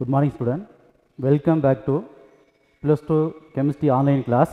Good morning, student. Welcome back to plus 2 chemistry online class.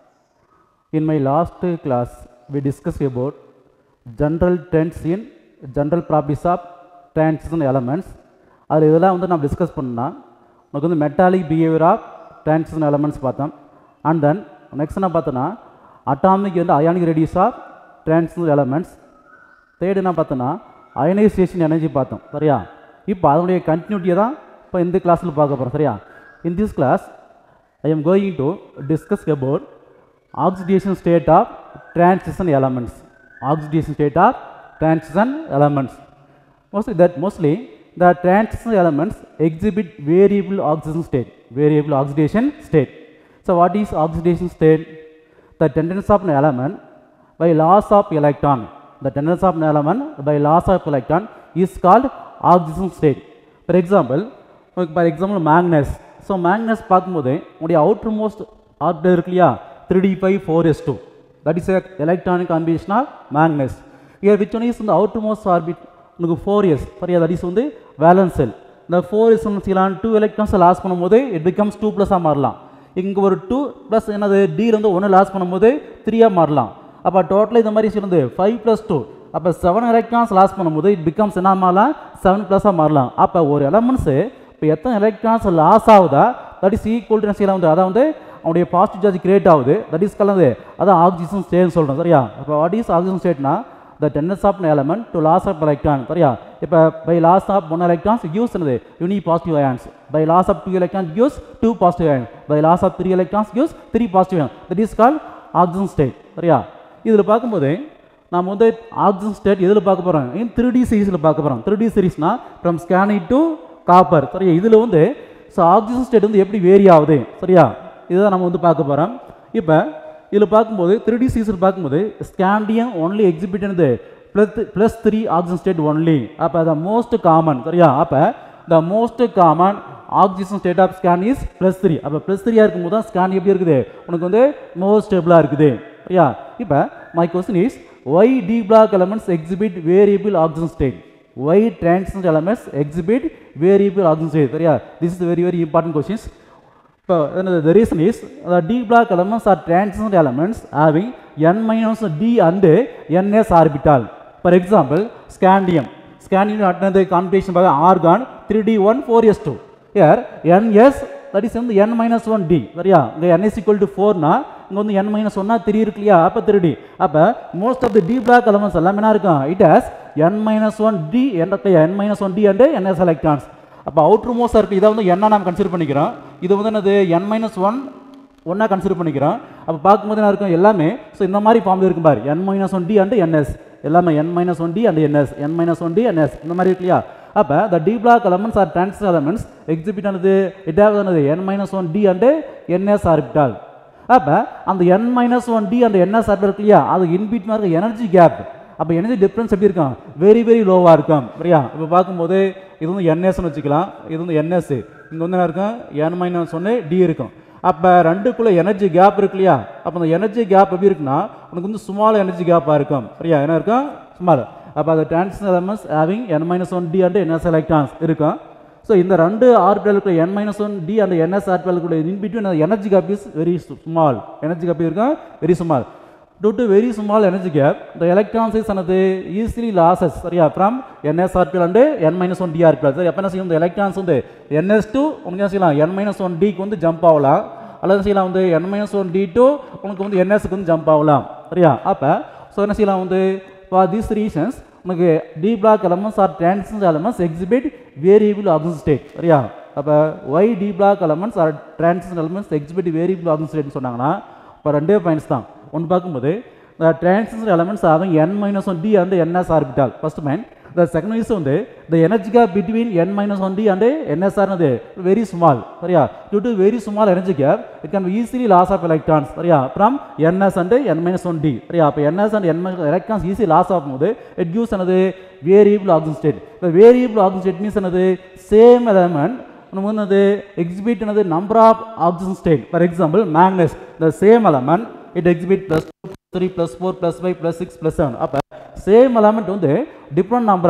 In my last class, we discussed about general trends in general properties of transition elements. அதில் இதெல்லாம் வந்து நம்ம discuss பண்ணா உனக்கு வந்து metallic behaviour of transition elements பார்த்தோம் and then next என்ன பார்த்தோன்னா அட்டாமிக் வந்து ionic radius of transition elements third என்ன பார்த்தோன்னா அயனைசேஷன் எனர்ஜி பார்த்தோம் சரியா இப்போ அதனுடைய கண்டினியூட்டியை தான் இப்போ இந்த கிளாஸில் பார்க்க போகிறோம் சரியா in this class I am going to discuss about oxidation state of transition elements oxidation state of transition elements mostly that mostly the transition elements exhibit variable oxidation state variable oxidation state so what is oxidation state the tendency of an element by loss of electron the tendency of an element by loss of electron is called oxidation state for example for example magnets so magnets பார்க்கும்போது உங்களுடைய outer most orbital இருக்கு இல்லையா three D five four S two that is electronic combination of manganese which one is இந்த outermost orbit உனக்கு four years சரியா that is வந்து valence shell இந்த four years செய்யலாம் டூ எலக்ட்ரான்ஸ் லாஸ் பண்ணும்போது it becomes two ப்ளஸ்ஸாக மாறலாம் இங்கே ஒரு டூ ப்ளஸ் என்னது டீல் வந்து ஒன்று லாஸ் பண்ணும்போது த்ரீயாக மாறலாம் அப்போ டோட்டலாக இந்த மாதிரி சொல்லுது ஃபைவ் ப்ளஸ் டூ அப்போ செவன் எலக்ட்ரான்ஸ் லாஸ் பண்ணும்போது இட் பிகம்ஸ் என்ன மாறலாம் செவன் ப்ளஸ்ஸாக மாறலாம் அப்போ ஒரு எலமெண்ட்ஸு இப்போ எத்தனை எலக்ட்ரான்ஸ் லாஸ் ஆகுதா தட் இஸ் ஈக்குவல் டு செய்யலாம் வந்து அதான் வந்து அவனுடைய பாசிட்டிவ் சார்ஜ் கிரியேட் ஆகுது தட் இஸ் கலந்து அதான் ஆக்சிஜன் ஸ்டேட்னு சொல்கிறோம் சரியா இப்போ வாட் இஸ் ஆக்சிஜன் ஸ்டேட்னா the tendency of an element to loss of electron சரியா இப்போ by loss of one electrons gives என்னது uni positive ions by loss of two electrons gives two positive ions by loss of three electrons gives three positive ions that is called oxygen state சரியா இதில் பார்க்கும்போது நாம் வந்து oxygen state எதில் பார்க்க போகிறோம் in three D சீரீஸில் பார்க்க போகிறோம் த்ரீ டி சீரீஸ்னா ஃப்ரம் ஸ்கேனி டு காப்பர் சரியா இதில் வந்து ஸோ ஆக்சிஜன் ஸ்டேட் வந்து எப்படி வேரி ஆகுது சரியா இதுதான் நம்ம வந்து பார்க்க போகிறோம் இப்போ இதில் பார்க்கும்போது த்ரீ டி சீசன் பார்க்கும்போது ஸ்கேண்டியம் ஒன்லி எக்ஸிபிட் என்னது plus plus three oxygen state only அப்போ த மோஸ்ட் காமன் சரியா அப்போ the most common oxygen state of scandium is plus three அப்போ ப்ளஸ் த்ரீயாக இருக்கும்போது தான் ஸ்கேன் எப்படி இருக்குது உனக்கு வந்து மோஸ்ட் ஸ்டேபிளாக இருக்குது சரியா இப்போ my question is why D block elements exhibit variable oxygen state why transition elements exhibit variable oxygen state சரியா this is very very important questions இப்போ the reason is the d block elements are transition elements having n minus d and ns orbital. For example, scandium. Scandium another configuration by argon 3d1 4s2. Here ns that is வந்து n minus 1 d சரியா இங்கே n is equal to 4 னா இங்கே வந்து n minus 1 னா 3 இருக்கு இல்லையா அப்போ 3d அப்போ most of the d block elements எல்லாமே என்ன இருக்கும் it has n minus 1 d n minus 1 d and ns electrons அப்போ அவுட்ரு மோஸ்டாக இருக்குது இதை வந்து என்ன நாம் கன்சிடர் பண்ணிக்கிறோம் இது வந்து என்னது என் மைனஸ் ஒன் ஒன்றா கன்சிடர் பண்ணிக்கிறோம் அப்போ பார்க்கும்போது என்ன இருக்கும் எல்லாமே ஸோ இந்த மாதிரி ஃபார்மில் இருக்கும் பாரு N minus one D and N S எல்லாமே N minus one D and N S N minus one D N S இந்த மாதிரி இருக்கு இல்லையா அப்போ the D block elements are transistor elements exhibit ஆனது இட்டாவது என்னது N minus one D and N S ஆர்பிட்டால் அப்போ அந்த என் மைனஸ் ஒன் டி அந்த என்எஸ் ஆர்பிட்டல் இருக்கு இல்லையா அது இன்பிட் மாதிரி எனர்ஜி கேப் அப்போ எனர்ஜி டிஃப்ரென்ஸ் எப்படி இருக்கும் வெரி வெரி லோவாக இருக்கும் சரியா இப்போ பார்க்கும்போது இது வந்து என்எஸ்னு வச்சுக்கலாம் இது வந்து என்எஸ் இங்கே வந்து என்ன இருக்கும் என் மைனஸ் ஒன்று டி இருக்கும் அப்போ ரெண்டுக்குள்ளே எனர்ஜி கேப் இருக்கு இல்லையா அப்போ அந்த எனர்ஜி கேப் எப்படி இருக்குன்னா உனக்கு வந்து ஸ்மால் எனர்ஜி கேப்பாக இருக்கும் சரியா என்ன இருக்கும் ஸ்மால் அப்போ அது transition elements having N minus one D and N S electrons இருக்கும் ஸோ இந்த ரெண்டு ஆர்பிட்டலுக்குள்ள N minus one D and N S ஆர்பிட்டலுக்குள்ள in between energy gap is very small energy gap இருக்கும் very small due to very small energy gap the electrons is another easily losses சரியா from ns orbital and n minus 1 d orbital சரி அப்போ என்ன செய்யும் இந்த electrons வந்து ns to உனக்கு என்ன செய்யலாம் n minus 1 d க்கு வந்து ஜம்ப் ஆகலாம் அல்லது செய்யலாம் வந்து n minus 1 d to உனக்கு வந்து ns க்கு வந்து ஜம்ப் ஆகலாம் சரியா அப்போ ஸோ என்ன செய்யலாம் வந்து for these reasons உனக்கு d block elements or transition elements exhibit variable oxidation state சரியா அப்போ y d block elements or transition elements exhibit variable oxidation state சொன்னாங்கன்னா இப்போ ரெண்டே பாயிண்ட்ஸ் தான் ஒன்று பார்க்கும்போது the transition elements having n minus 1 d and ns orbital first point the second is வந்து the energy gap between n minus 1 d and ns ஆனது very small சரியா due to very small energy gap it can be easily loss of electrons சரியா from ns and n minus 1 d சரியா அப்போ ns and n minus electrons easily loss ஆகும்போது it gives another variable oxidation state the variable oxidation state means another same element நம்ம வந்து அது exhibit another number of oxidation state for example magnets the same element it exhibit plus 2 three plus four plus five plus six plus seven அப்போ same element வந்து different number of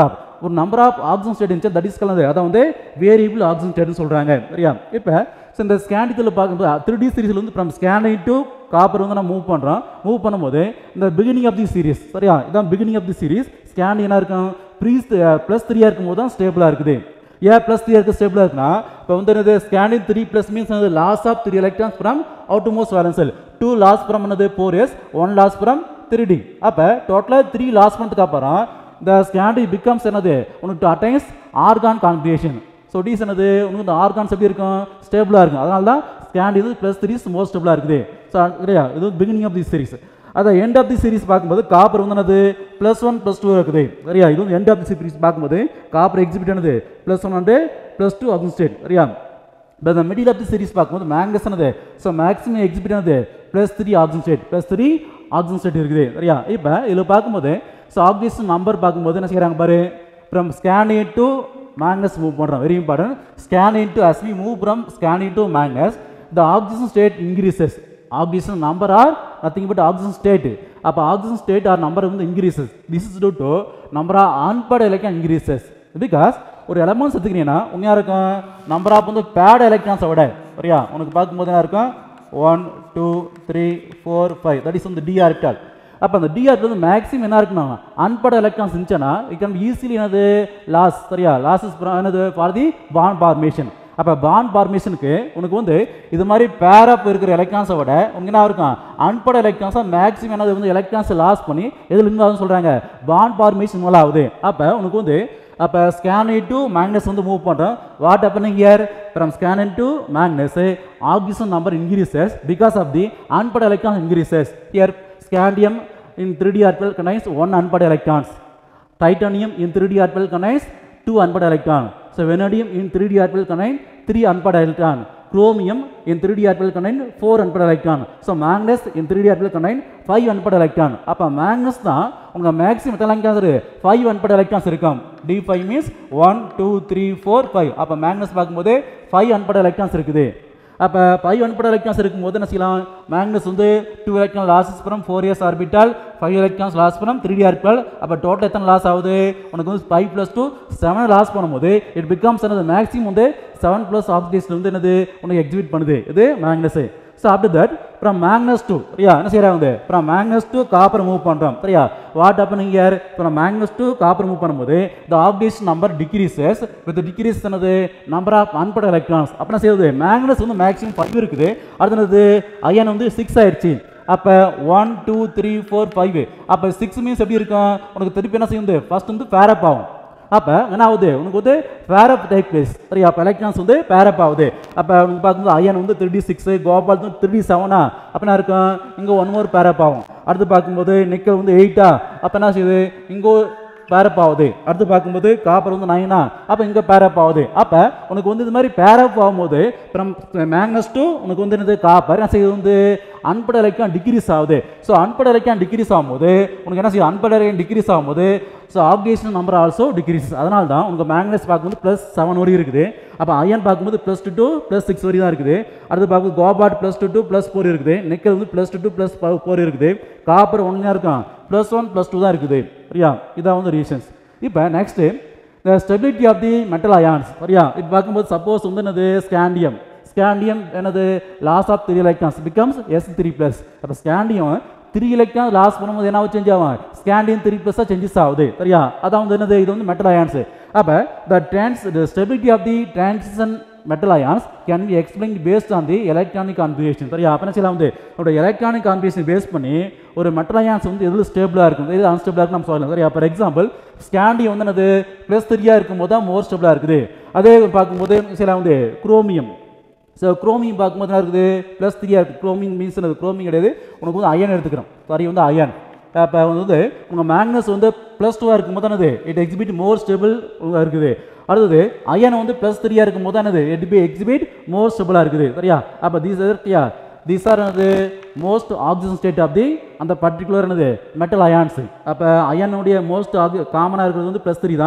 ஒரு number of oxygen state இருந்துச்சு that is கலந்து அதை வந்து variable oxygen ஸ்டேட்னு சொல்கிறாங்க சரியா இப்போ ஸோ இந்த ஸ்கேண்டித்தில் பார்க்கும்போது த்ரீ டி சீரிஸில் வந்து ஃப்ரம் ஸ்கேனிங் டு காப்பர் வந்து நம்ம மூவ் பண்ணுறோம் மூவ் பண்ணும்போது இந்த பிகினிங் ஆஃப் தி சீரிஸ் சரியா இதான் beginning of the series scan என்ன இருக்கும் ப்ரீஸ் ப்ளஸ் த்ரீயாக இருக்கும்போது தான் ஸ்டேபிளாக இருக்குது ஏன் ப்ளஸ் த்ரீ இருக்குது ஸ்டேபிளாக இருக்குன்னா இப்போ வந்து என்னது ஸ்கேனிங் த்ரீ ப்ளஸ் மீன்ஸ் வந்து loss of three electrons from out most valence shell two loss from என்னது four s one loss from three d அப்போ டோட்டலாக த்ரீ லாஸ் பண்ணதுக்கு அப்புறம் இந்த ஸ்கேண்டி பிகம்ஸ் என்னது உனக்கு attains argon configuration so these என்னது உனக்கு இந்த ஆர்கான்ஸ் எப்படி இருக்கும் ஸ்டேபிளாக இருக்கும் அதனால தான் ஸ்கேண்ட் இது ப்ளஸ் த்ரீஸ் மோஸ்ட் ஸ்டேபிளாக இருக்குது ஸோ கிடையா இது பிகினிங் ஆஃப் தி சீரிஸ் அதை எண்ட் ஆஃப் தி சீரிஸ் பார்க்கும்போது காப்பர் வந்து என்னது ப்ளஸ் ஒன் ப்ளஸ் டூ இருக்குது சரியா இது வந்து எண்ட் ஆஃப் தி சீரிஸ் பார்க்கும்போது காப்பர் எக்ஸிபிட் என்னது ப்ளஸ் ஒன் வந்து ப்ளஸ் டூ ஆகும் ஸ்டேட் சரியா இப்போ இந்த மிடில் ஆஃப் தி சீரிஸ் பார்க்கும்போது மேங்கஸ் என்னது ஸோ மேக்ஸிமம் எக்ஸிபிட் என்னது plus three oxygen state plus three oxygen state இருக்குது சரியா இப்போ இதில் பார்க்கும்போது ஸோ ஆக்சிஜன் நம்பர் பார்க்கும்போது என்ன செய்கிறாங்க பாரு from scan to manganese move பண்ணுறோம் very important scan to as we move from scan to manganese the oxygen state increases oxygen number are nothing but oxygen state அப்போ oxygen state or number வந்து increases this is due to number of unpaired electron increases because ஒரு elements எடுத்துக்கிட்டீங்கன்னா உண்மையாக இருக்கும் number of வந்து paired எலக்ட்ரான்ஸை விட சரியா உனக்கு பார்க்கும்போது என்ன இருக்கும் one two three four five that is வந்து டி ஆர்பிட்டால் அப்போ அந்த டிஆர்பி வந்து மேக்ஸிமம் என்ன இருக்குன்னா அன்பட எலக்ட்ரான்ஸ் இருந்துச்சுன்னா இட் கேன் ஈஸிலி என்னது லாஸ் சரியா லாஸஸ் என்னது ஃபார் தி பாண்ட் ஃபார்மேஷன் அப்போ பாண்ட் ஃபார்மேஷனுக்கு உனக்கு வந்து இது மாதிரி பேரப் இருக்கிற எலக்ட்ரான்ஸை விட உனக்கு என்ன இருக்கும் அன்பட எலக்ட்ரான்ஸாக மேக்ஸிமம் என்னது வந்து எலக்ட்ரான்ஸை லாஸ் பண்ணி எதில் இருந்து ஆகுதுன்னு சொல்கிறாங்க பாண்ட் ஃபார்மேஷன் மூலம் ஆகுது அப்போ உனக்கு வந்து அப்போ ஸ்கேன் டு மேக்னஸ் வந்து மூவ் பண்ணுறோம் what happening here from scan to manganese oxygen number increases because of the unpaired electron increases here scandium in 3D orbital contains one unpaired electrons. Titanium in 3D orbital contains two unpaired electrons. So vanadium in 3D orbital contains three unpaired electrons. Chromium in 3D orbital contains four unpaired electrons. So manganese in 3D orbital contains five unpaired electrons. அப்போ manganese தான் உங்க maximum எத்தனை electrons இருக்கு five unpaired electrons இருக்கும் d five means one two three four five அப்போ manganese பார்க்கும்போது five unpaired electrons இருக்குது அப்போ ஃபைவ் அன்பட எலக்ட்ரான்ஸ் இருக்கும்போது என்ன செய்யலாம் மேக்னஸ் வந்து two electron losses from four s orbital five electrons loss from three d orbital அப்போ டோட்டல் எத்தனை லாஸ் ஆகுது உனக்கு வந்து five plus two seven loss பண்ணும்போது இட் பிகம்ஸ் என்னது மேக்ஸிமம் வந்து செவன் ப்ளஸ் ஆக்சிடேஷன் வந்து என்னது உனக்கு எக்ஸிபிட் பண்ணுது இது manganese so after that from manganese to சரியா என்ன செய்யறாங்க வந்து from manganese to copper move பண்ணுறோம் சரியா what happening here from manganese to copper move பண்ணும்போது the oxidation number decreases with decrease என்னது நம்பர் ஆஃப் அன்பட எலக்ட்ரான்ஸ் அப்படின்னா செய்யுது மேக்னஸ் வந்து மேக்ஸிமம் ஃபைவ் இருக்குது அடுத்தது அயன் வந்து சிக்ஸ் ஆயிடுச்சு அப்போ one two three four five அப்போ சிக்ஸ் மீன்ஸ் எப்படி இருக்கும் உனக்கு திருப்பி என்ன செய்யுது ஃபர்ஸ்ட் வந்து பேரப் ஆகும் அப்போ என்ன ஆகுது உனக்கு வந்து பேரப் டேக் பிளேஸ் சரியா அப்போ எலக்ட்ரான்ஸ் வந்து பேரப் ஆகுது அப்போ உனக்கு பார்க்கும்போது அயன் வந்து த்ரீ டி சிக்ஸு கோபால் வந்து த்ரீ டி செவனா அப்போ என்ன இருக்கும் இங்கே ஒன் மோர் பேரப் ஆகும் அடுத்து பார்க்கும்போது நிக்கல் வந்து எயிட்டா அப்போ என்ன செய்யுது இங்கோ பேரப் ஆகுது அடுத்து பார்க்கும்போது காப்பர் வந்து நைனா அப்போ இங்கே பேரப் ஆகுது அப்போ உனக்கு வந்து இது மாதிரி பேரப் ஆகும்போது ஃப்ரம் மேக்னஸ் டு உனக்கு வந்து என்னது காப்பர் என்ன செய்யுது வந்து அன்பட எலக்ட்ரான் டிக்ரீஸ் ஆகுது ஸோ அன்பட எலக்ட்ரான் டிக்ரீஸ் ஆகும்போது உனக்கு என்ன செய்யும் அன்பட எலக்ட்ரான் டிக்ரீஸ் ஆகும்போது so oxidation number also decrease அதனால தான் உங்கள் மேக்னஸ் பார்க்கும்போது ப்ளஸ் செவன் வரையும் இருக்குது அப்போ அயன் பார்க்கும்போது plus two two plus six வரையும் தான் இருக்குது அடுத்து பார்க்கும்போது cobalt plus two two plus four இருக்குது நிக்கல் வந்து plus two two plus four இருக்குது காப்பர் ஒன்றா இருக்கும் ப்ளஸ் ஒன் ப்ளஸ் டூ தான் இருக்குது சரியா இதான் வந்து ரீசன்ஸ் இப்போ next the stability of the metal ions சரியா இப்போ பார்க்கும்போது சப்போஸ் வந்து என்னது ஸ்கேண்டியம் ஸ்கேண்டியம் என்னது loss of three electrons becomes S three plus அப்போ ஸ்கேண்டியம் த்ரீ எலக்ட்ரான் லாஸ் பண்ணும்போது என்ன சேஞ்ச் ஆகும் ஸ்கேண்டியம் த்ரீ ப்ளஸ்ஸாக சேஞ்சஸ் ஆகுது சரியா அதான் வந்து என்னது இது வந்து மெட்டல் அயான்ஸ் அப்போ the trans the stability of the transition metal ions can be explain based on the electronic configuration சரியா அப்போ என்ன செய்யலாம் வந்து ஒரு எலக்ட்ரானிக் கான்பிகேஷன் பேஸ் பண்ணி ஒரு மெட்டல் அயான்ஸ் வந்து எதில் ஸ்டேபிளாக இருக்கும் எது அன்ஸ்டேபிளாக இருக்கும் நம்ம சொல்லலாம் சரியா ஃபார் எக்ஸாம்பிள் ஸ்கேண்டி வந்து என்னது ப்ளஸ் த்ரீயாக இருக்கும்போது தான் மோர் ஸ்டேபிளாக இருக்குது அதே பார்க்கும்போது சில வந்து குரோமியம் ஸோ குரோமியம் பார்க்கும்போது என்ன இருக்குது ப்ளஸ் த்ரீயாக இருக்குது குரோமிங் மீன்ஸ் என்னது குரோமிங் கிடையாது உனக்கு வந்து அயன் எடுத்துக்கிறோம் சாரி வந்து அயன் இப்போ வந்து உங்கள் மேக்னஸ் வந்து ப்ளஸ் டூவாக இருக்கும்போது என்னது இட் எக்ஸிபிட் மோர் ஸ்டேபிள் இருக்குது அடுத்தது அயன் வந்து ப்ளஸ் த்ரீயாக இருக்கும்போது என்னது இட் பி எக்ஸிபிட் மோர் ஸ்டேபிளாக இருக்குது சரியா அப்போ தீஸ் யா தீஸ் ஆர் என்னது most oxygen state of the அந்த பர்டிகுலர் என்னது மெட்டல் அயான்ஸ் அப்போ அயனுடைய மோஸ்ட் ஆக் காமனாக இருக்கிறது வந்து ப்ளஸ் த்ரீ தான்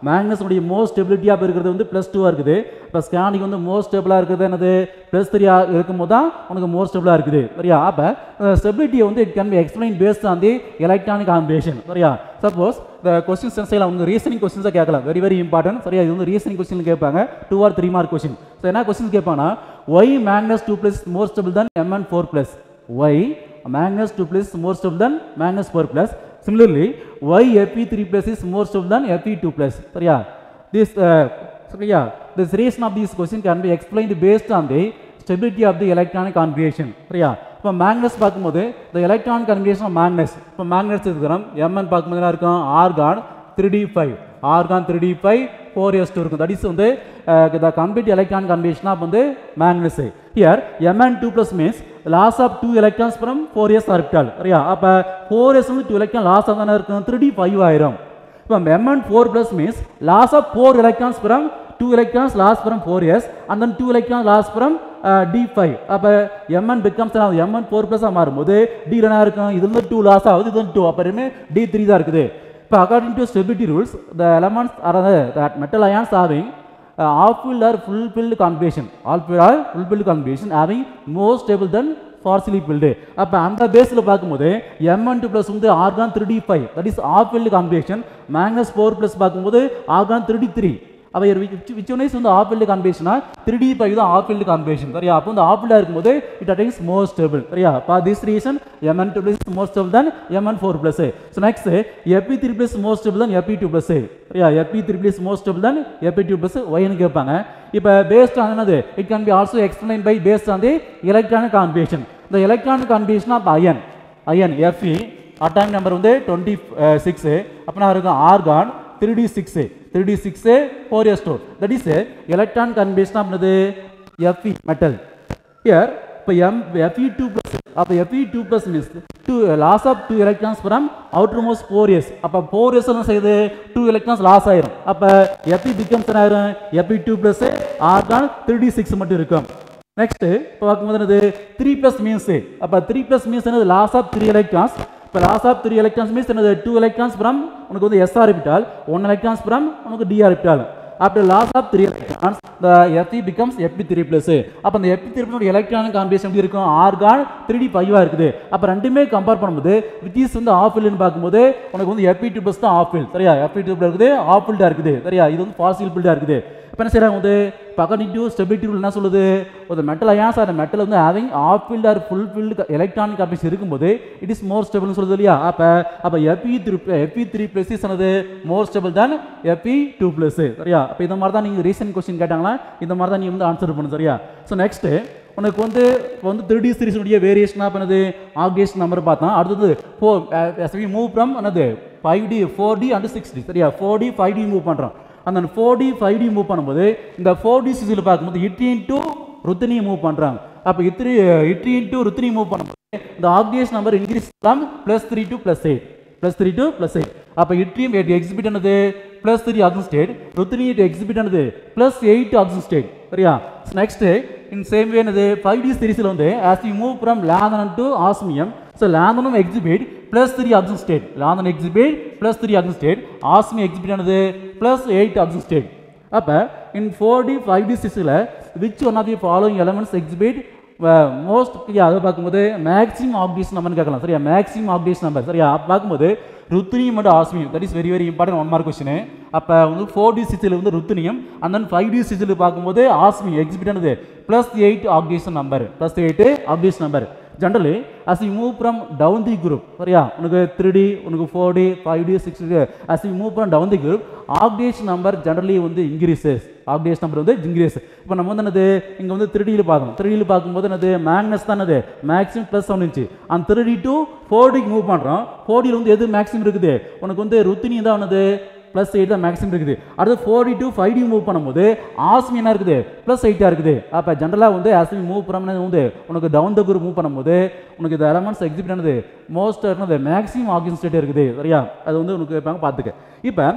மேக்னஸ் உடைய மோஸ்ட் ஸ்டெபிலிட்டியாக இருக்கிறது வந்து ப்ளஸ் டூவாக இருக்குது இப்போ ஸ்கேனிங் வந்து மோஸ்ட் ஸ்டெபிளாக இருக்கிறது என்னது ப்ளஸ் த்ரீயாக இருக்கும்போது தான் உனக்கு மோஸ்ட் ஸ்டெபிளாக இருக்குது சரியா அப்போ ஸ்டெபிலிட்டியை வந்து it can be explain based on the electronic combination சரியா சப்போஸ் இந்த கொஸ்டின்ஸ் சென்ஸில் அவங்க ரீசனிங் கொஸ்டின்ஸாக கேட்கலாம் வெரி வெரி இம்பார்ட்டன்ட் சரியா இது வந்து ரீசனிங் கொஸ்டின் கேட்பாங்க two or three mark question so என்ன கொஸ்டின் கேட்பாங்கன்னா why manganese two plus more stable than MN four plus why magnus 2 plus more stable than magnus 4 plus similarly why fe3 plus is more stable than fe2 plus சரியா this uh, சரியா this reason of this question can be explained based on the stability of the electronic configuration சரியா இப்போ manganese பார்க்கும்போது the electronic configuration of magnus இப்போ manganese இருக்கிறோம் mn பார்க்கும்போது என்ன இருக்கும் argon three D five argon three D five four S two இருக்கும் that is வந்து the complete electron convention of வந்து manganese here MN two plus means loss of two electrons from four s orbital சரியா அப்போ four s வந்து two electron loss of தானே இருக்கும் three D five ஆயிரும் இப்போ MN four plus means loss of four electrons from two electrons loss from four s and then two electron loss from d five அப்போ MN becomes MN four ப்ளஸாக மாறும்போது d என்ன இருக்கும் இது வந்து two loss ஆகுது இது வந்து டூ அப்போ டி த்ரீ தான் இருக்குது இப்போ according to stability rules the elements are that metal ions having half filled or full filled configuration all filled or full filled configuration having more stable than partially filled அப்போ அந்த பேஸில் பார்க்கும்போது MN two plus வந்து argon three D five that is half filled configuration manganese four plus பார்க்கும்போது argon three D three அப்போ which one is வந்து half filled காம்பினேஷனா three D five தான் ஆஃப் ஃபீல்டு காம்பினேஷன் சரியா அப்போ வந்து ஆஃப் ஃபீல்டாக இருக்கும்போது இட் அட்டைன்ஸ் மோர் ஸ்டேபிள் சரியா for this reason MN two plus more stable than MN four plus so next FE three plus more stable than FE two plus சரியா FE three plus more stable than FE two plus ஒய்னு கேட்பாங்க இப்போ based on என்னது it can be also explain by based on the electronic combination இந்த electronic combination of iron iron FE atomic number வந்து twenty six அப்படின்னா இருக்கும் argon three d six three d six four S two that is electron convention ஆஃப்னது FE metal here இப்போ M FE two plus அப்போ FE two plus means two loss of two electrons from outer most four s அப்போ four s என்ன செய்யுது two electrons loss ஆயிரும் அப்போ FE becomes என்ன ஆயிரும் FE two plus argon three d six மட்டும் இருக்கும் நெக்ஸ்ட் இப்போ பார்க்கும்போது என்னது த்ரீ ப்ளஸ் மீன்ஸ் அப்போ த்ரீ ப்ளஸ் மீன்ஸ் என்னது லாஸ் ஆஃப் த்ரீ எலக்ட்ரான்ஸ் இப்போ loss of three electrons means என்னது டூ எலக்ட்ரான்ஸ் ஃப்ரம் உனக்கு வந்து s orbital one electrons from உனக்கு d orbital after loss of three electrons the FE becomes FE three plus அப்போ அந்த FE three plus electronic combination எப்படி இருக்கும் argon three D ஃபைவாக இருக்குது அப்போ ரெண்டுமே கம்பேர் பண்ணும்போது வித் இஸ் வந்து ஆஃப் ஃபீல்டுன்னு பார்க்கும்போது உனக்கு வந்து எஃபி டூ ப்ளஸ் தான் ஆஃப் ஃபீல்ட் சரியா எஃபி டூ இருக்குது ஆஃப் ஃபீல்டாக இருக்குது சரியா இது வந்து ஃபாசில் ஃபீல்டாக இருக்குது இப்போ என்ன செய்கிறாங்க வந்து பக்கனிங் டு ஸ்டெபிலிட்டி ரூல் என்ன சொல்லுது ஒரு மெட்டல் அயான்ஸ் அந்த மெட்டல் வந்து having half filled or full filled electronic combination இருக்கும்போது இட் இஸ் மோர் ஸ்டெபிள்னு சொல்லுது இல்லையா அப்போ அப்போ FE three FE three plus is என்னது மோர் ஸ்டெபிள் தான் எஃபி டூ ப்ளஸ் சரியா அப்போ இந்த மாதிரி தான் நீங்கள் ரீசன்ட் கொஸ்டின் கேட்டாங்களா இந்த மாதிரி தான் நீ வந்து ஆன்சர் பண்ணு சரியா ஸோ நெக்ஸ்ட்டு உனக்கு வந்து இப்போ வந்து த்ரீ டி சீரிஸுடைய வேரியேஷனாக பண்ணது ஆப்டேஷன் நம்பர் பார்த்தோம் அடுத்தது ஃபோர் எஸ் மூவ் ஃப்ரம் என்னது five d four d and six d சரியா four d five d move பண்ணுறோம் அந்த four d five d move பண்ணும்போது இந்த ஃபோர் டி சிசியில் பார்க்கும்போது இட்ரின் டு ருத்தினியை மூவ் பண்ணுறாங்க அப்போ இத்ரி இட்ரின் டு ருத்தினி மூவ் பண்ணும்போது இந்த ஆப்டியஸ் number increase from plus three to plus eight plus three to plus eight அப்போ இட்ரியும் எக்ஸிபிட் ஆனது plus three oxidation state ruthenium exhibit ஆனது ப்ளஸ் எயிட் ஆக்சன் ஸ்டேட் சரியா நெக்ஸ்ட் இன் சேம் வே என்னது five d சீரிஸில் வந்து as you move from lanthanum to osmium so lanthanum exhibit plus three oxidation state lanthanum exhibit plus three oxidation state osmium exhibit ஆனது plus eight oxidation state அப்போ in four d five d சிக்ஸில் which one of the following elements exhibit most அதை பார்க்கும்போது maximum ஆப்டேஷன் நம்பர்னு கேட்கலாம் சரியா maximum ஆப்டேஷன் number சரியா அப்ப பார்க்கும்போது ruthenium and osmium that is very very important one mark question அப்போ வந்து ஃபோர் டி சிக்ஸில் வந்து ruthenium and then five d சிக்ஸில் பார்க்கும்போது ஆஸ்மியம் எக்ஸிபிட் ஆனது plus eight oxidation number plus eight oxidation number generally as you move from down the group சரியா உனக்கு three d உனக்கு four d five d six d as you move from down the group oxidation number generally வந்து increases ஆப்டேஷன் number வந்து increase இப்போ நம்ம வந்து என்னது இங்கே வந்து த்ரீ டியில் பார்க்கணும் த்ரீ டியில் பார்க்கும்போது என்னது மேக்னஸ் தான் என்னது மேக்ஸிமம் ப்ளஸ் ஒன் இருந்துச்சு அந்த த்ரீ டி டு ஃபோர் டிக்கு மூவ் பண்ணுறோம் ஃபோர் டியில் வந்து எது மேக்ஸிமம் இருக்குது உனக்கு வந்து ருத்தினி தான் என்னது ப்ளஸ் எயிட் தான் மேக்ஸிமம் இருக்குது அடுத்து four d to five d move பண்ணும்போது ஆஸ்மி என்ன இருக்குது ப்ளஸ் எயிட்டாக இருக்குது அப்போ ஜென்ரலாக வந்து ஆஸ்மி மூவ் பண்ண வந்து உனக்கு டவுன் த குரூப் மூவ் பண்ணும்போது உனக்கு இந்த எலமெண்ட்ஸ் எக்ஸிபிட் ஆனது மோஸ்ட் என்னது மேக்ஸிமம் ஆக்சிஜன் ஸ்டேட் இருக்குது சரியா அது வந்து உனக்கு கேட்பாங்க பார்த்துக்க இப்போ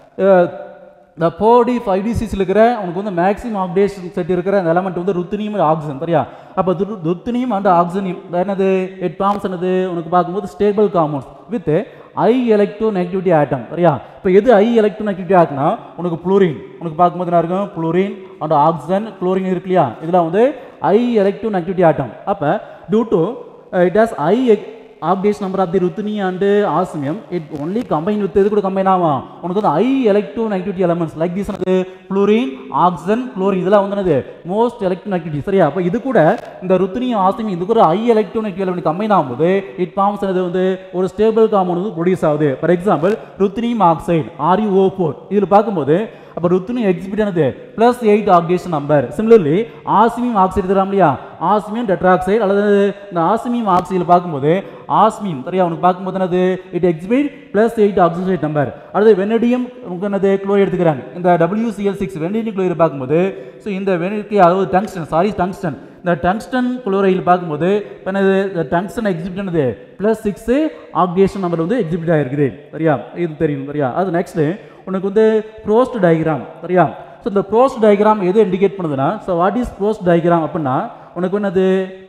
இந்த ஃபோர் டி ஃபைவ் டி சிக்ஸில் இருக்கிற உனக்கு வந்து மேக்ஸிமம் ஆப்டேஷன் செட் இருக்கிற அந்த எலமெண்ட் வந்து ருத்தினியம் ஆக்சிஜன் சரியா அப்போ ருத்தினியம் அண்ட் ஆக்சிஜனியம் என்னது எட் ஃபார்ம்ஸ் என்னது உனக்கு பார்க்கும்போது stable compounds with high electronegativity atom சரியா இப்போ எது ஐ எலக்ட்ரோ நெகட்டிவிட்டி ஆட்னா உனக்கு புளூரின் உனக்கு பார்க்கும்போது என்ன இருக்கும் புளூரின் அண்ட் ஆக்சிஜன் குளோரின் இருக்கு இல்லையா இதெல்லாம் வந்து ஐ எலக்ட்ரோ நெகட்டிவிட்டி ஆட்டம் அப்போ due to it has high oxidation number of the ruthenium and osmium it only combine with எது கூட கம்பைன் ஆகும் உனக்கு வந்து high electronegativity elements like this வந்து புளூரின் ஆக்சிஜன் குளோரின் இதெல்லாம் வந்து என்னது மோஸ்ட் எலக்ட்ரோ நெகட்டிவிட்டி சரியா அப்போ இது கூட இந்த ருத்தினி ஆஸ்மியம் இது கூட high electronegative element combine ஆகும்போது இட் ஃபார்ம்ஸ் அது வந்து ஒரு ஸ்டேபிள் காம்பவுண்ட் வந்து ப்ரொடியூஸ் ஆகுது for example ruthenium oxide R U O four இதில் பார்க்கும்போது அப்போ ருத்தினி எக்ஸிபிட் ஆனது plus eight oxidation number similarly osmium oxide தராம் இல்லையா ஆஸ்மியம் டெட்ராக்சைடு அல்லது இந்த ஆஸ்மியம் ஆக்சைடில் பார்க்கும்போது ஆஸ்மியம் சரியா உனக்கு பார்க்கும்போது என்னது it exhibit plus eight oxygen number அடுத்து வெனடியம் உங்களுக்கு என்னது குளோரைட் எடுத்துக்கிறாங்க இந்த WCl சிக்ஸ் வெனடியம் குளோரைட் பார்க்கும்போது ஸோ இந்த வெனடிக்கு அதாவது டங்ஸ்டன் சாரி டங்ஸ்டன் இந்த டங்ஸ்டன் குளோரைடில் பார்க்கும்போது இப்போ என்னது இந்த டங்ஸ்டன் எக்ஸிபிட் என்னது ப்ளஸ் சிக்ஸு ஆக்டேஷன் நம்பர் வந்து எக்ஸிபிட் ஆகிருக்குது சரியா இது தெரியும் சரியா அது நெக்ஸ்ட்டு உனக்கு வந்து ப்ரோஸ்ட் டயக்ராம் சரியா ஸோ இந்த ப்ரோஸ்ட் டயக்ராம் எது இண்டிகேட் பண்ணுதுன்னா so what is Frost diagram அப்படின்னா உனக்கு என்னது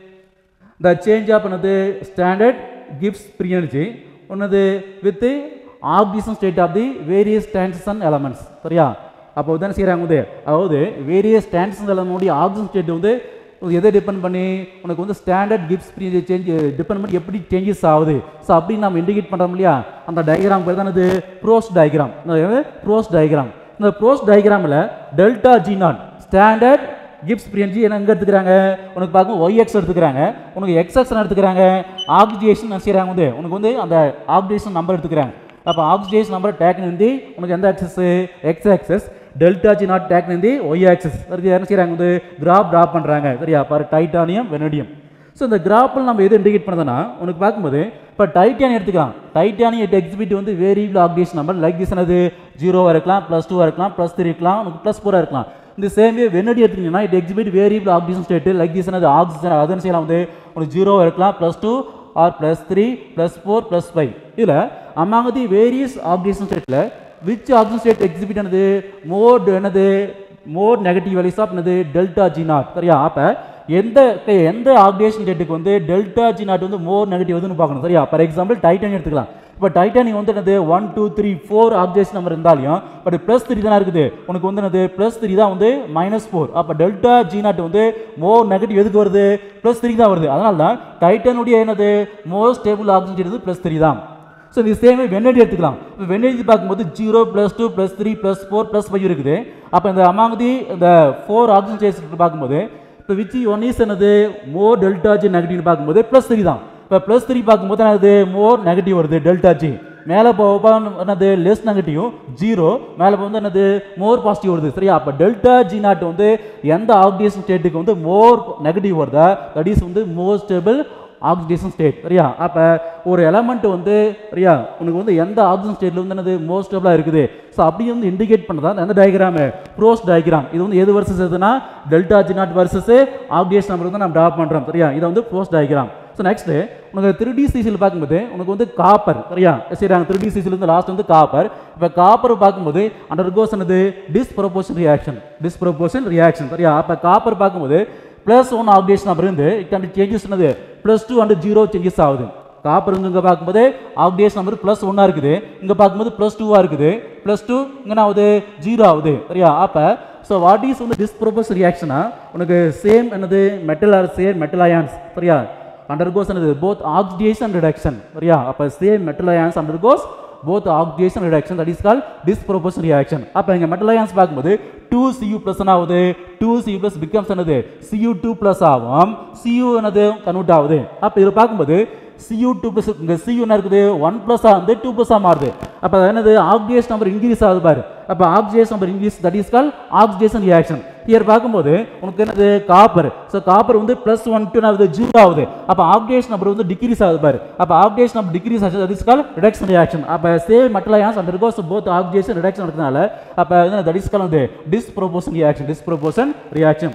த சேஞ்ச் ஆஃப் என்னது ஸ்டாண்டர்ட் கிப்ஸ் ப்ரீ எனர்ஜி ஒன்னது with oxidation state of the various transition elements சரியா அப்போ தானே செய்கிறாங்க வந்து அதாவது வேரியஸ் டிரான்சிஷன் எலமெண்ட்டுடைய ஆக்சிஜன் ஸ்டேட் வந்து எதை டிபெண்ட் பண்ணி உனக்கு வந்து standard Gibbs free change depend பண்ணி எப்படி சேஞ்சஸ் ஆகுது ஸோ அப்படின்னு நம்ம இண்டிகேட் பண்ணுறோம் இல்லையா அந்த டயக்ராம் பேர் தான் இது ப்ரோஸ் டயக்ராம் ப்ரோஸ் டயக்ராம் இந்த ப்ரோஸ் டயக்ராமில் delta G naught standard Gibbs free energy என்ன எங்கே எடுத்துக்கிறாங்க உனக்கு பார்க்கும் ஒய் எக்ஸ் எடுத்துக்கிறாங்க உனக்கு எக்ஸ் எக்ஸ் எடுத்துக்கிறாங்க ஆக்சிஜேஷன் செய்கிறாங்க வந்து உனக்கு வந்து அந்த ஆக்சிஜேஷன் நம்பர் எடுத்துக்கிறாங்க அப்போ ஆக்சிஜேஷன் நம்பர் டேக்னு வந்து உனக்கு எந்த axis X axis delta G naught டேக்னு வந்து ஒய் ஆக்சஸ் அதுக்கு என்ன செய்கிறாங்க வந்து கிராப் ட்ராப் பண்ணுறாங்க சரியா பாரு டைட்டானியம் வெனடியம் ஸோ இந்த கிராப்பில் நம்ம எது இண்டிகேட் பண்ணதுன்னா உனக்கு பார்க்கும்போது இப்போ டைட்டானியம் எடுத்துக்கலாம் டைட்டானியம் இட் எக்ஸிபிட் வந்து variable oxidation number like this என்னது ஜீரோவாக இருக்கலாம் ப்ளஸ் டூவாக இருக்கலாம் ப்ளஸ் த்ரீ இருக்கலாம் உனக்கு ப்ளஸ் ஃபோராக இருக்கலாம் இந்த சேம் வே வெனடி எடுத்தீங்கன்னா it exhibit variable oxygen state like this என்னது ஆக்சிஜன் அதன் செய்யலாம் வந்து உனக்கு ஜீரோவாக இருக்கலாம் plus two or plus three plus four plus five இதில் அமாங் தி வேரியஸ் ஆக்சிஜன் ஸ்டேட்டில் விச் ஆக்சிஜன் ஸ்டேட் எக்ஸிபிட் என்னது மோர் என்னது மோர் நெகட்டிவ் வேல்யூஸ் ஆஃப் என்னது டெல்டா ஜி நாட் சரியா அப்போ எந்த எந்த ஆக்சிடேஷன் ஸ்டேட்டுக்கு வந்து டெல்டா ஜி நாட் வந்து மோர் நெகட்டிவ் எதுன்னு பார்க்கணும் சரியா ஃபார் எக்ஸாம்பிள் டைட்டானியம் எடுத்துக்கலாம் இப்போ டைட்டானியம் வந்து என்னது one two three four oxidation number இருந்தாலும் பட் ப்ளஸ் த்ரீ தானே இருக்குது உனக்கு வந்து என்னது ப்ளஸ் த்ரீ தான் வந்து மைனஸ் ஃபோர் அப்போ டெல்டா ஜி நாட் வந்து மோர் நெகட்டிவ் எதுக்கு வருது ப்ளஸ் த்ரீ தான் வருது அதனால தான் டைட்டானுடைய என்னது more stable oxygen state plus three தான் ஸோ இந்த சேமே வெண்ணெடி எடுத்துக்கலாம் இப்போ வெண்ணெடி பார்க்கும்போது zero plus two plus three plus four plus five இருக்குது அப்போ இந்த அமாங்கதி இந்த ஃபோர் ஆக்சிஜன் ஸ்டேட்ஸ் பார்க்கும்போது இப்போ விச் ஒன் இஸ் என்னது மோர் டெல்டா ஜி நெகட்டிவ்னு பார்க்கும்போது ப்ளஸ் த்ரீ தான் இப்போ ப்ளஸ் த்ரீ பார்க்கும்போது என்னது மோர் நெகட்டிவ் வருது டெல்டா ஜி மேலே போக என்னது லெஸ் நெகட்டிவ் ஜீரோ மேலே வந்து என்னது மோர் பாசிட்டிவ் வருது சரியா அப்போ டெல்டா ஜி நாட் வந்து எந்த ஆக்சிடேஷன் ஸ்டேட்டுக்கு வந்து மோர் நெகட்டிவ் வருதா தட் இஸ் வந்து மோர் ஸ்டேபிள் ஆக்சிடேஷன் ஸ்டேட் சரியா அப்போ ஒரு எலமெண்ட் வந்து சரியா உனக்கு வந்து எந்த ஆக்சிஜன் ஸ்டேட்டில் வந்து என்னது மோஸ்ட் ஸ்டேபிளாக இருக்குது ஸோ அப்படி வந்து இண்டிகேட் பண்ணதா எந்த டயக்ராமு ப்ரோஸ் டயக்ராம் இது வந்து எது வர்சஸ் எதுனா delta G naught versus oxidation number வந்து நம்ம ட்ராப் பண்ணுறோம் சரியா இதை வந்து ப்ரோஸ் டயக்ராம் ஸோ நெக்ஸ்ட் உனக்கு த்ரீ டி சிசியில் பார்க்கும்போது உனக்கு வந்து காப்பர் சரியா சரி நாங்கள் த்ரீ டி சிசிலேருந்து லாஸ்ட் வந்து காப்பர் இப்போ காப்பர் பார்க்கும்போது அண்டர் கோஸ் என்னது டிஸ்ப்ரொபோஷன் ரியாக்ஷன் டிஸ்ப்ரொபோஷன் ரியாக்ஷன் சரியா அப்போ காப்பர் பார்க்கும்போது ப்ளஸ் ஒன் ஆப்டேஷன் அப்புறம் இருந்து இட் அண்ட் சேஞ்சஸ் என்னது plus two and zero changes ஆகுது காப்பர் வந்து இங்கே பார்க்கும்போது ஆப்டேஷன் நம்பர் ப்ளஸ் ஒன்னாக இருக்குது இங்கே பார்க்கும்போது ப்ளஸ் டூவாக இருக்குது ப்ளஸ் டூ இங்கே ஆகுது ஜீரோ ஆகுது சரியா அப்போ ஸோ வாட் இஸ் வந்து டிஸ்ப்ரோபஸ் ரியாக்ஷனா உனக்கு சேம் என்னது metal or same metal ions சரியா undergoes என்னது both oxidation and reduction சரியா அப்போ same metal ions undergoes both oxidation and reduction that is called disproportion reaction அப்போ இங்கே மெட்டல் அயான்ஸ் பார்க்கும்போது டூ சியூ ப்ளஸ் என்ன ஆகுது டூ சியூ ப்ளஸ் பிகம்ஸ் என்னது சியூ டூ ப்ளஸ் ஆகும் சியூ என்னது கன்வெர்ட் ஆகுது அப்போ இதில் பார்க்கும்போது சியூ டூ ப்ளஸ் இங்கே சியூ என்ன இருக்குது ஒன் ப்ளஸ்ஸாக வந்து டூ ப்ளஸ்ஸாக மாறுது அப்போ அது என்னது ஆக்சிடேஷன் நம்பர் இன்க்ரீஸ் ஆகுது பாரு அப்போ oxidation number increase that is call oxidation reaction here பார்க்கும்போது உனக்கு என்னது காப்பர் ஸோ காப்பர் வந்து ப்ளஸ் ஒன் டூ ஆகுது ஜீரோ ஆகுது அப்போ ஆக்சிடேஷன் நம்பர் வந்து டிக்ரீஸ் ஆகுது பாரு அப்போ ஆக்சிடேஷன் நம்பர் டிக்ரீஸ் ஆச்சு that is call reduction reaction அப்போ same metal ions undergoes both oxidation reduction நடக்கிறதுனால அப்போ தட் இஸ் கால் வந்து disproportion reaction disproportion reaction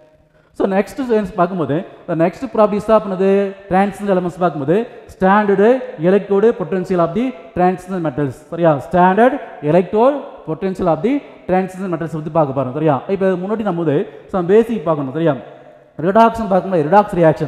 so next பார்க்கும்போது நெக்ஸ்ட் ப்ராப்பர்ட்டிஸ் ஆஃப் என்னது டிரான்சிஷன் எலமெண்ட்ஸ் பார்க்கும்போது standard electrode potential of the transition metals சரியா standard electrode potential of the transition metals பற்றி பார்க்க போகிறோம் சரியா இப்போ முன்னாடி நம்ம வந்து சம் பேசிக் பார்க்கணும் சரியா ரிடாக்ஷன் பார்க்கும்போது ரிடாக்ஸ் ரியாக்ஷன்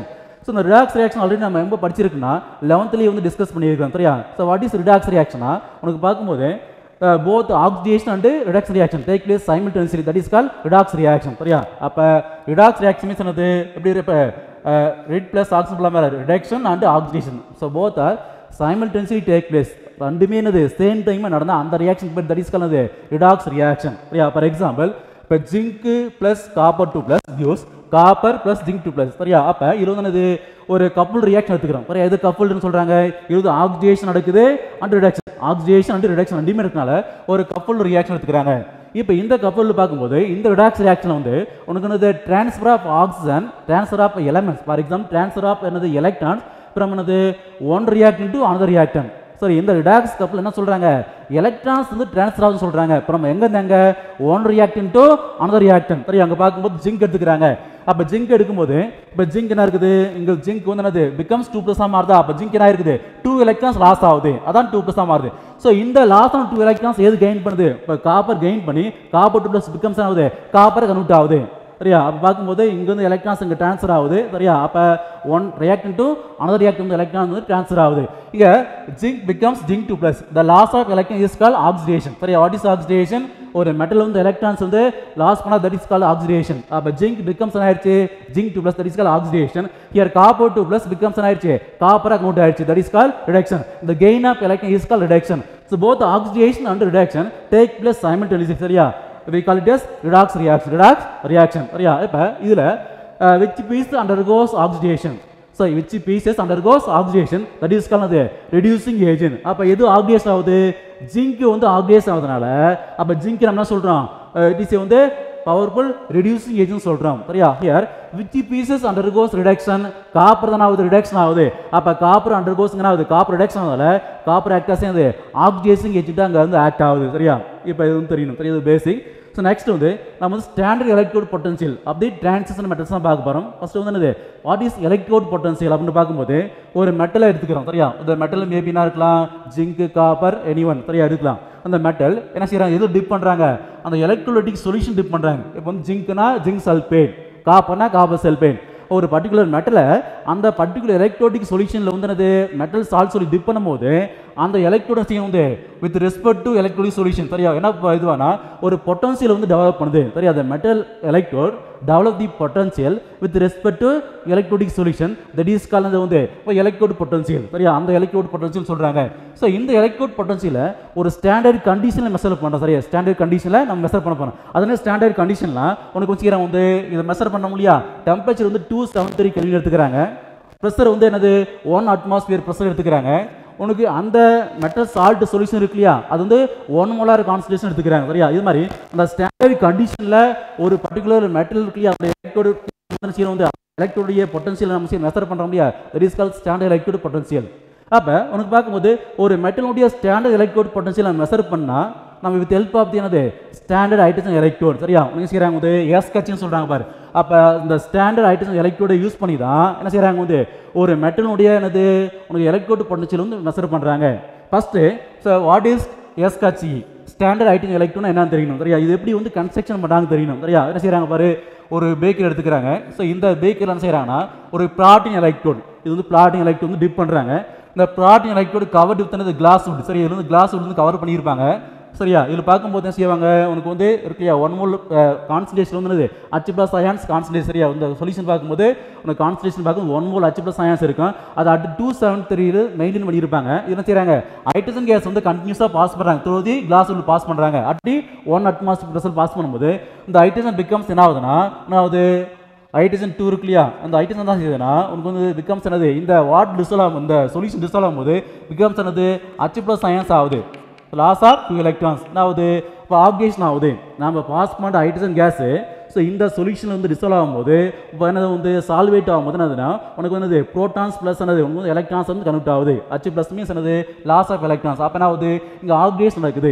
ஸோ இந்த ரிடாக்ஸ் ரியாக்ஷன் ஆல்ரெடி நம்ம எங்கே படிச்சிருக்குன்னா லெவன்த்லேயே வந்து டிஸ்கஸ் பண்ணியிருக்கோம் சரியா ஸோ வாட் இஸ் ரிடாக்ஸ் ரியாக்ஷனா உனக்கு பார்க்கும்போது both oxidation and redox reaction take place simultaneously that is call redox reaction சரியா அப்போ ரிடாக்ஸ் ரியாக்ஷன் மீன்ஸ் என்னது எப்படி இப்போ ரெட் ப்ளஸ் ஆக்சிஜன் இல்லாமல் reduction and oxidation so both are simultaneously take place ரெண்டுமே என்னது சேம் டைம் நடந்தால் அந்த ரியாக்ஷன் பேர் that is call redox reaction சரியா ஃபார் எக்ஸாம்பிள் இப்போ zinc plus copper two plus gives copper plus zinc two plus சரியா அப்போ இது வந்து என்னது ஒரு கப்புள் ரியாக்ஷன் எடுத்துக்கிறோம் சரியா எது கப்புள்னு சொல்கிறாங்க இது வந்து ஆக்சிடேஷன் நடக்குது and reduction oxidation and reduction ரெண்டுமே இருக்கனால ஒரு கப்புள் ரியாக்ஷன் எடுத்துக்கிறாங்க இப்போ இந்த கப்பலில் பார்க்கும்போது இந்த ரிடாக்ஸ் ரியாக்ஷன் வந்து உனக்கு என்னது transfer of oxygen transfer of elements for example transfer of என்னது எலக்ட்ரான்ஸ் அப்புறம் என்னது one reactant to another reactant சரி இந்த ரிடாக்ஸ் கப்பில் என்ன சொல்றாங்க எலக்ட்ரான்ஸ் வந்து ட்ரான்ஸ்ஃபர் ஆகுதுன்னு சொல்றாங்க இப்போ நம்ம எங்க இருந்தாங்க one reactant to another reactant சரி அங்க பார்க்கும்போது ஜிங்க் எடுத்துக்கிறாங்க அப்போ ஜிங்க் எடுக்கும்போது இப்போ ஜிங்க் என்ன இருக்குது இங்க ஜிங்க் வந்து என்னது பிகம்ஸ் டூ ப்ளஸ் மாறுதா அப்போ ஜிங்க் என்ன இருக்குது டூ எலக்ட்ரான்ஸ் லாஸ் ஆகுது அதான் டூ ப்ளஸ் மாறுது ஸோ இந்த லாஸ் ஆன டூ எலக்ட்ரான்ஸ் எது கெயின் பண்ணுது இப்போ காப்பர் கெயின் பண்ணி காப்பர் டூ ப்ளஸ் பிகம்ஸ் ஆகுது காப்பர் கன்வெர்ட் ஆகுது சரியா அப்போ பார்க்கும்போது இங்க வந்து எலக்ட்ரான்ஸ் இங்கே ட்ரான்ஸ்ஃபர் ஆகுது சரியா அப்போ one reactant to another reactant வந்து எலக்ட்ரான் வந்து ட்ரான்ஸ்ஃபர் ஆகுது இங்க zinc becomes zinc two plus the loss of electron is call oxidation சரியா வாட் இஸ் ஆக்சிடேஷன் ஒரு மெட்டல் வந்து எலக்ட்ரான்ஸ் வந்து லாஸ் பண்ணா தட் இஸ் கால் ஆக்சிடேஷன் அப்போ ஜிங்க் பிகம்ஸ் ஆயிடுச்சு zinc two plus that is call oxidation here copper two plus becomes ஆயிடுச்சு காப்பராக count ஆயிடுச்சு that is call reduction the gain of electron is called reduction so both oxidation and reduction take place simultaneously சரியா we call it as redox reaction redox reaction சரியா இப்போ இதுல uh, which piece undergoes oxidation so which pieces undergoes oxidation that is called the reducing agent அப்ப எது oxidation ஆகுது zinc வந்து oxidation ஆகுதுனால அப்ப zinc நம்ம என்ன சொல்றோம் இட் இஸ் வந்து பவர்ஃபுல் ரெடியூசிங் ஏஜென்ட் சொல்றோம் சரியா here which species undergoes reduction copper தானே ஆகுது ரிடக்ஷன் ஆகுது அப்ப காப்பர் அண்டர்கோஸ் ஆகுது காப்பர் ரிடக்ஷன் ஆகுதுல காப்பர் ஆக்டாஸ் அது ஆக்சிடேஷன் ஏஜென்ட் அங்க வந்து ஆக்ட் ஆகுது சரியா இப்போ இது வந்து தெரியணும் சரியா இது பேசிக் ஸோ நெக்ஸ்ட் வந்து நம்ம வந்து ஸ்டாண்டர்ட் எலக்ட்ரோட் பொட்டன்ஷியல் அப்படி டிரான்சிஷன் மெட்டல்ஸ் தான் பார்க்க போகிறோம் ஃபர்ஸ்ட் வந்து என்னது வாட் இஸ் எலக்ட்ரோட் பொட்டன்ஷியல் அப்படின்னு பார்க்கும்போது ஒரு மெட்டலை எடுத்துக்கிறோம் சரியா இந்த மெட்டல் மேபினா இருக்கலாம் ஜிங்க் காப்பர் எனி ஒன் சரியா எடுக்கலாம் அந்த மெட்டல் என்ன செய்றாங்க எது டிப் பண்ணுறாங்க அந்த எலக்ட்ரோலைட்டிக் சொல்யூஷன் டிப் பண்ணுறாங்க இப்போ வந்து ஜிங்க்னா ஜிங்க் சல்பேட் காப்பர்னா காப்பர் சல்பேட் ஒரு பர்டிகுலர் மெட்டலை அந்த பர்டிகுலர் எலக்ட்ரோட்டிக் சொல்யூஷனில் வந்து என்னது மெட்டல் சால்ட் சொல்லி டிப் பண்ணும்போது அந்த எலக்ட்ரோடன்ஸையும் வந்து with respect to electrolytic solution சரியா என்ன ப- இதுவானா ஒரு பொட்டன்சியல் வந்து டெவலப் பண்ணுது சரியா அந்த metal electrode develop the potential with respect to electrolytic solution that is call வந்து இப்போ எலக்ட்ரோட் பொட்டன்சியல் சரியா அந்த எலக்ட்ரோட் பொட்டன்சியல் சொல்றாங்க ஸோ இந்த எலக்ட்ரோட் பொட்டன்சியலை ஒரு ஸ்டாண்டர்ட் கண்டிஷனில் மெஷர் பண்ணுறோம் சரியா ஸ்டாண்டர்ட் கண்டிஷனில் நம்ம மெஷர் பண்ண போகிறோம் அதனால ஸ்டாண்டர்ட் கண்டிஷன்லாம் உனக்கு வச்சுக்கிறேன் வந்து இதை மெஷர் பண்ண முடியா டெம்பரேச்சர் வந்து டூ செவன் த்ரீ கெல்வின் எடுத்துக்கிறாங்க ப்ரெஷர் வந்து என்னது ஒன் அட்மாஸ்பியர் ப்ரெஷர் எடுத்துக்கிறாங்க உனக்கு அந்த மெட்டல் சால்ட் சொல்யூஷன் இருக்கு இல்லையா அது வந்து ஒன் மோலார் கான்சன்ட்ரேஷன் எடுத்துக்கிறாங்க சரியா இது மாதிரி அந்த ஸ்டாண்டர்ட் கண்டிஷனில் ஒரு பர்டிகுலர் மெட்டல் இருக்கு இல்லையா அந்த எலக்ட்ரோடு வந்து எலக்ட்ரோடைய பொட்டன்சியல் நம்ம மெஷர் பண்ணுற முடியாது that is call standard electrode potential அப்போ உனக்கு பார்க்கும்போது ஒரு மெட்டலுடைய ஸ்டாண்டர்ட் எலக்ட்ரோட் பொட்டன்சியல் நம்ம மெஷர் பண்ணால் நம்ம வித் ஹெல்ப் ஆஃப் என்னது ஸ்டாண்டர்ட் ஹைட்ரஜன் எலக்ட்ரோட் சரியா உனக்கு செய்கிறாங்க வந்து எஸ் கட்சின்னு சொல்கிறாங்க பாரு அப்போ இந்த ஸ்டாண்டர்ட் ஹைட்ரஜன் எலக்ட்ரோடை யூஸ் பண்ணி தான் என்ன செய்கிறாங்க வந்து ஒரு மெட்டலுடைய என்னது உனக்கு எலக்ட்ரோட் பொட்டன்சியல் வந்து மெஷர் பண்ணுறாங்க first so what is S காட்சி ஸ்டாண்டர்ட் ஹைட்ரஜன் எலக்ட்ரோன் என்னன்னு தெரியணும் சரியா இது எப்படி வந்து கன்ஸ்ட்ரக்ஷன் பண்ணாங்க தெரியணும் சரியா என்ன செய்கிறாங்க பாரு ஒரு பேக்கர் எடுத்துக்கிறாங்க ஸோ இந்த பேக்கர் என்ன செய்கிறாங்கன்னா ஒரு பிளாட்டின் எலக்ட்ரோட் இது வந்து பிளாட்டின் எலக்ட்ரோட் வந்து டிப் பண்ணுறாங்க இந்த பிளாட்டின் எலக்ட்ரோடு கவர் டிப் பண்ணது கிளாஸ் wood சரி இது வந்து கிளாஸ் wood வந்து கவர் பண்ணியிருப்பாங்க சரியா இதில் பார்க்கும்போது என்ன செய்வாங்க உனக்கு வந்து இருக்கு இல்லையா ஒன் மோல் கான்சன்ட்ரேஷன் வந்து என்னது அச்சு ப்ளஸ் அயான்ஸ் கான்சன்ட்ரேஷன் சரியா இந்த சொல்யூஷன் பார்க்கும்போது உனக்கு கான்சன்ட்ரேஷன் பார்க்கும் one mole H plus ions இருக்கும் அது at two seven three maintain பண்ணியிருப்பாங்க இது என்ன செய்கிறாங்க ஹைட்ரஜன் கேஸ் வந்து கண்டினியூஸாக பாஸ் பண்ணுறாங்க த்ரூ தி கிளாஸ் உள்ள பாஸ் பண்ணுறாங்க அட்டி ஒன் அட்மாஸ்பியர் ப்ரெஷர் பாஸ் பண்ணும்போது இந்த ஹைட்ரஜன் பிகம்ஸ் என்ன ஆகுதுன்னா என்ன ஆகுது ஹைட்ரஜன் டூ இருக்கு இல்லையா அந்த ஹைட்ரஜன் தான் செய்யுதுன்னா உனக்கு வந்து பிகம்ஸ் என்னது இந்த வாட் டிசால்வ் ஆகும் இந்த சொல்யூஷன் டிசால்வ் ஆகும்போது பிகம்ஸ் என்னது அச்சு ப்ளஸ் சயின்ஸ் ஆகுது லாஸ் ஆஃப் டூ எலக்ட்ரான்ஸ் என்ன ஆகுது இப்போ ஆப்கேஷன் ஆகுது நம்ம பாஸ் பண்ணுற ஹைட்ரஜன் கேஸு ஸோ இந்த சொல்யூஷன் வந்து டிசால்வ் ஆகும்போது இப்போ என்னது வந்து சால்வேட் ஆகும்போது என்னதுன்னா உனக்கு வந்து ப்ரோட்டான்ஸ் ப்ளஸ் என்னது உனக்கு வந்து எலக்ட்ரான்ஸ் வந்து கனெக்ட் ஆகுது அச்சு ப்ளஸ் மீன்ஸ் என்னது லாஸ் ஆஃப் எலக்ட்ரான்ஸ் அப்போ என்ன ஆகுது இங்கே ஆப்கேஷன் நடக்குது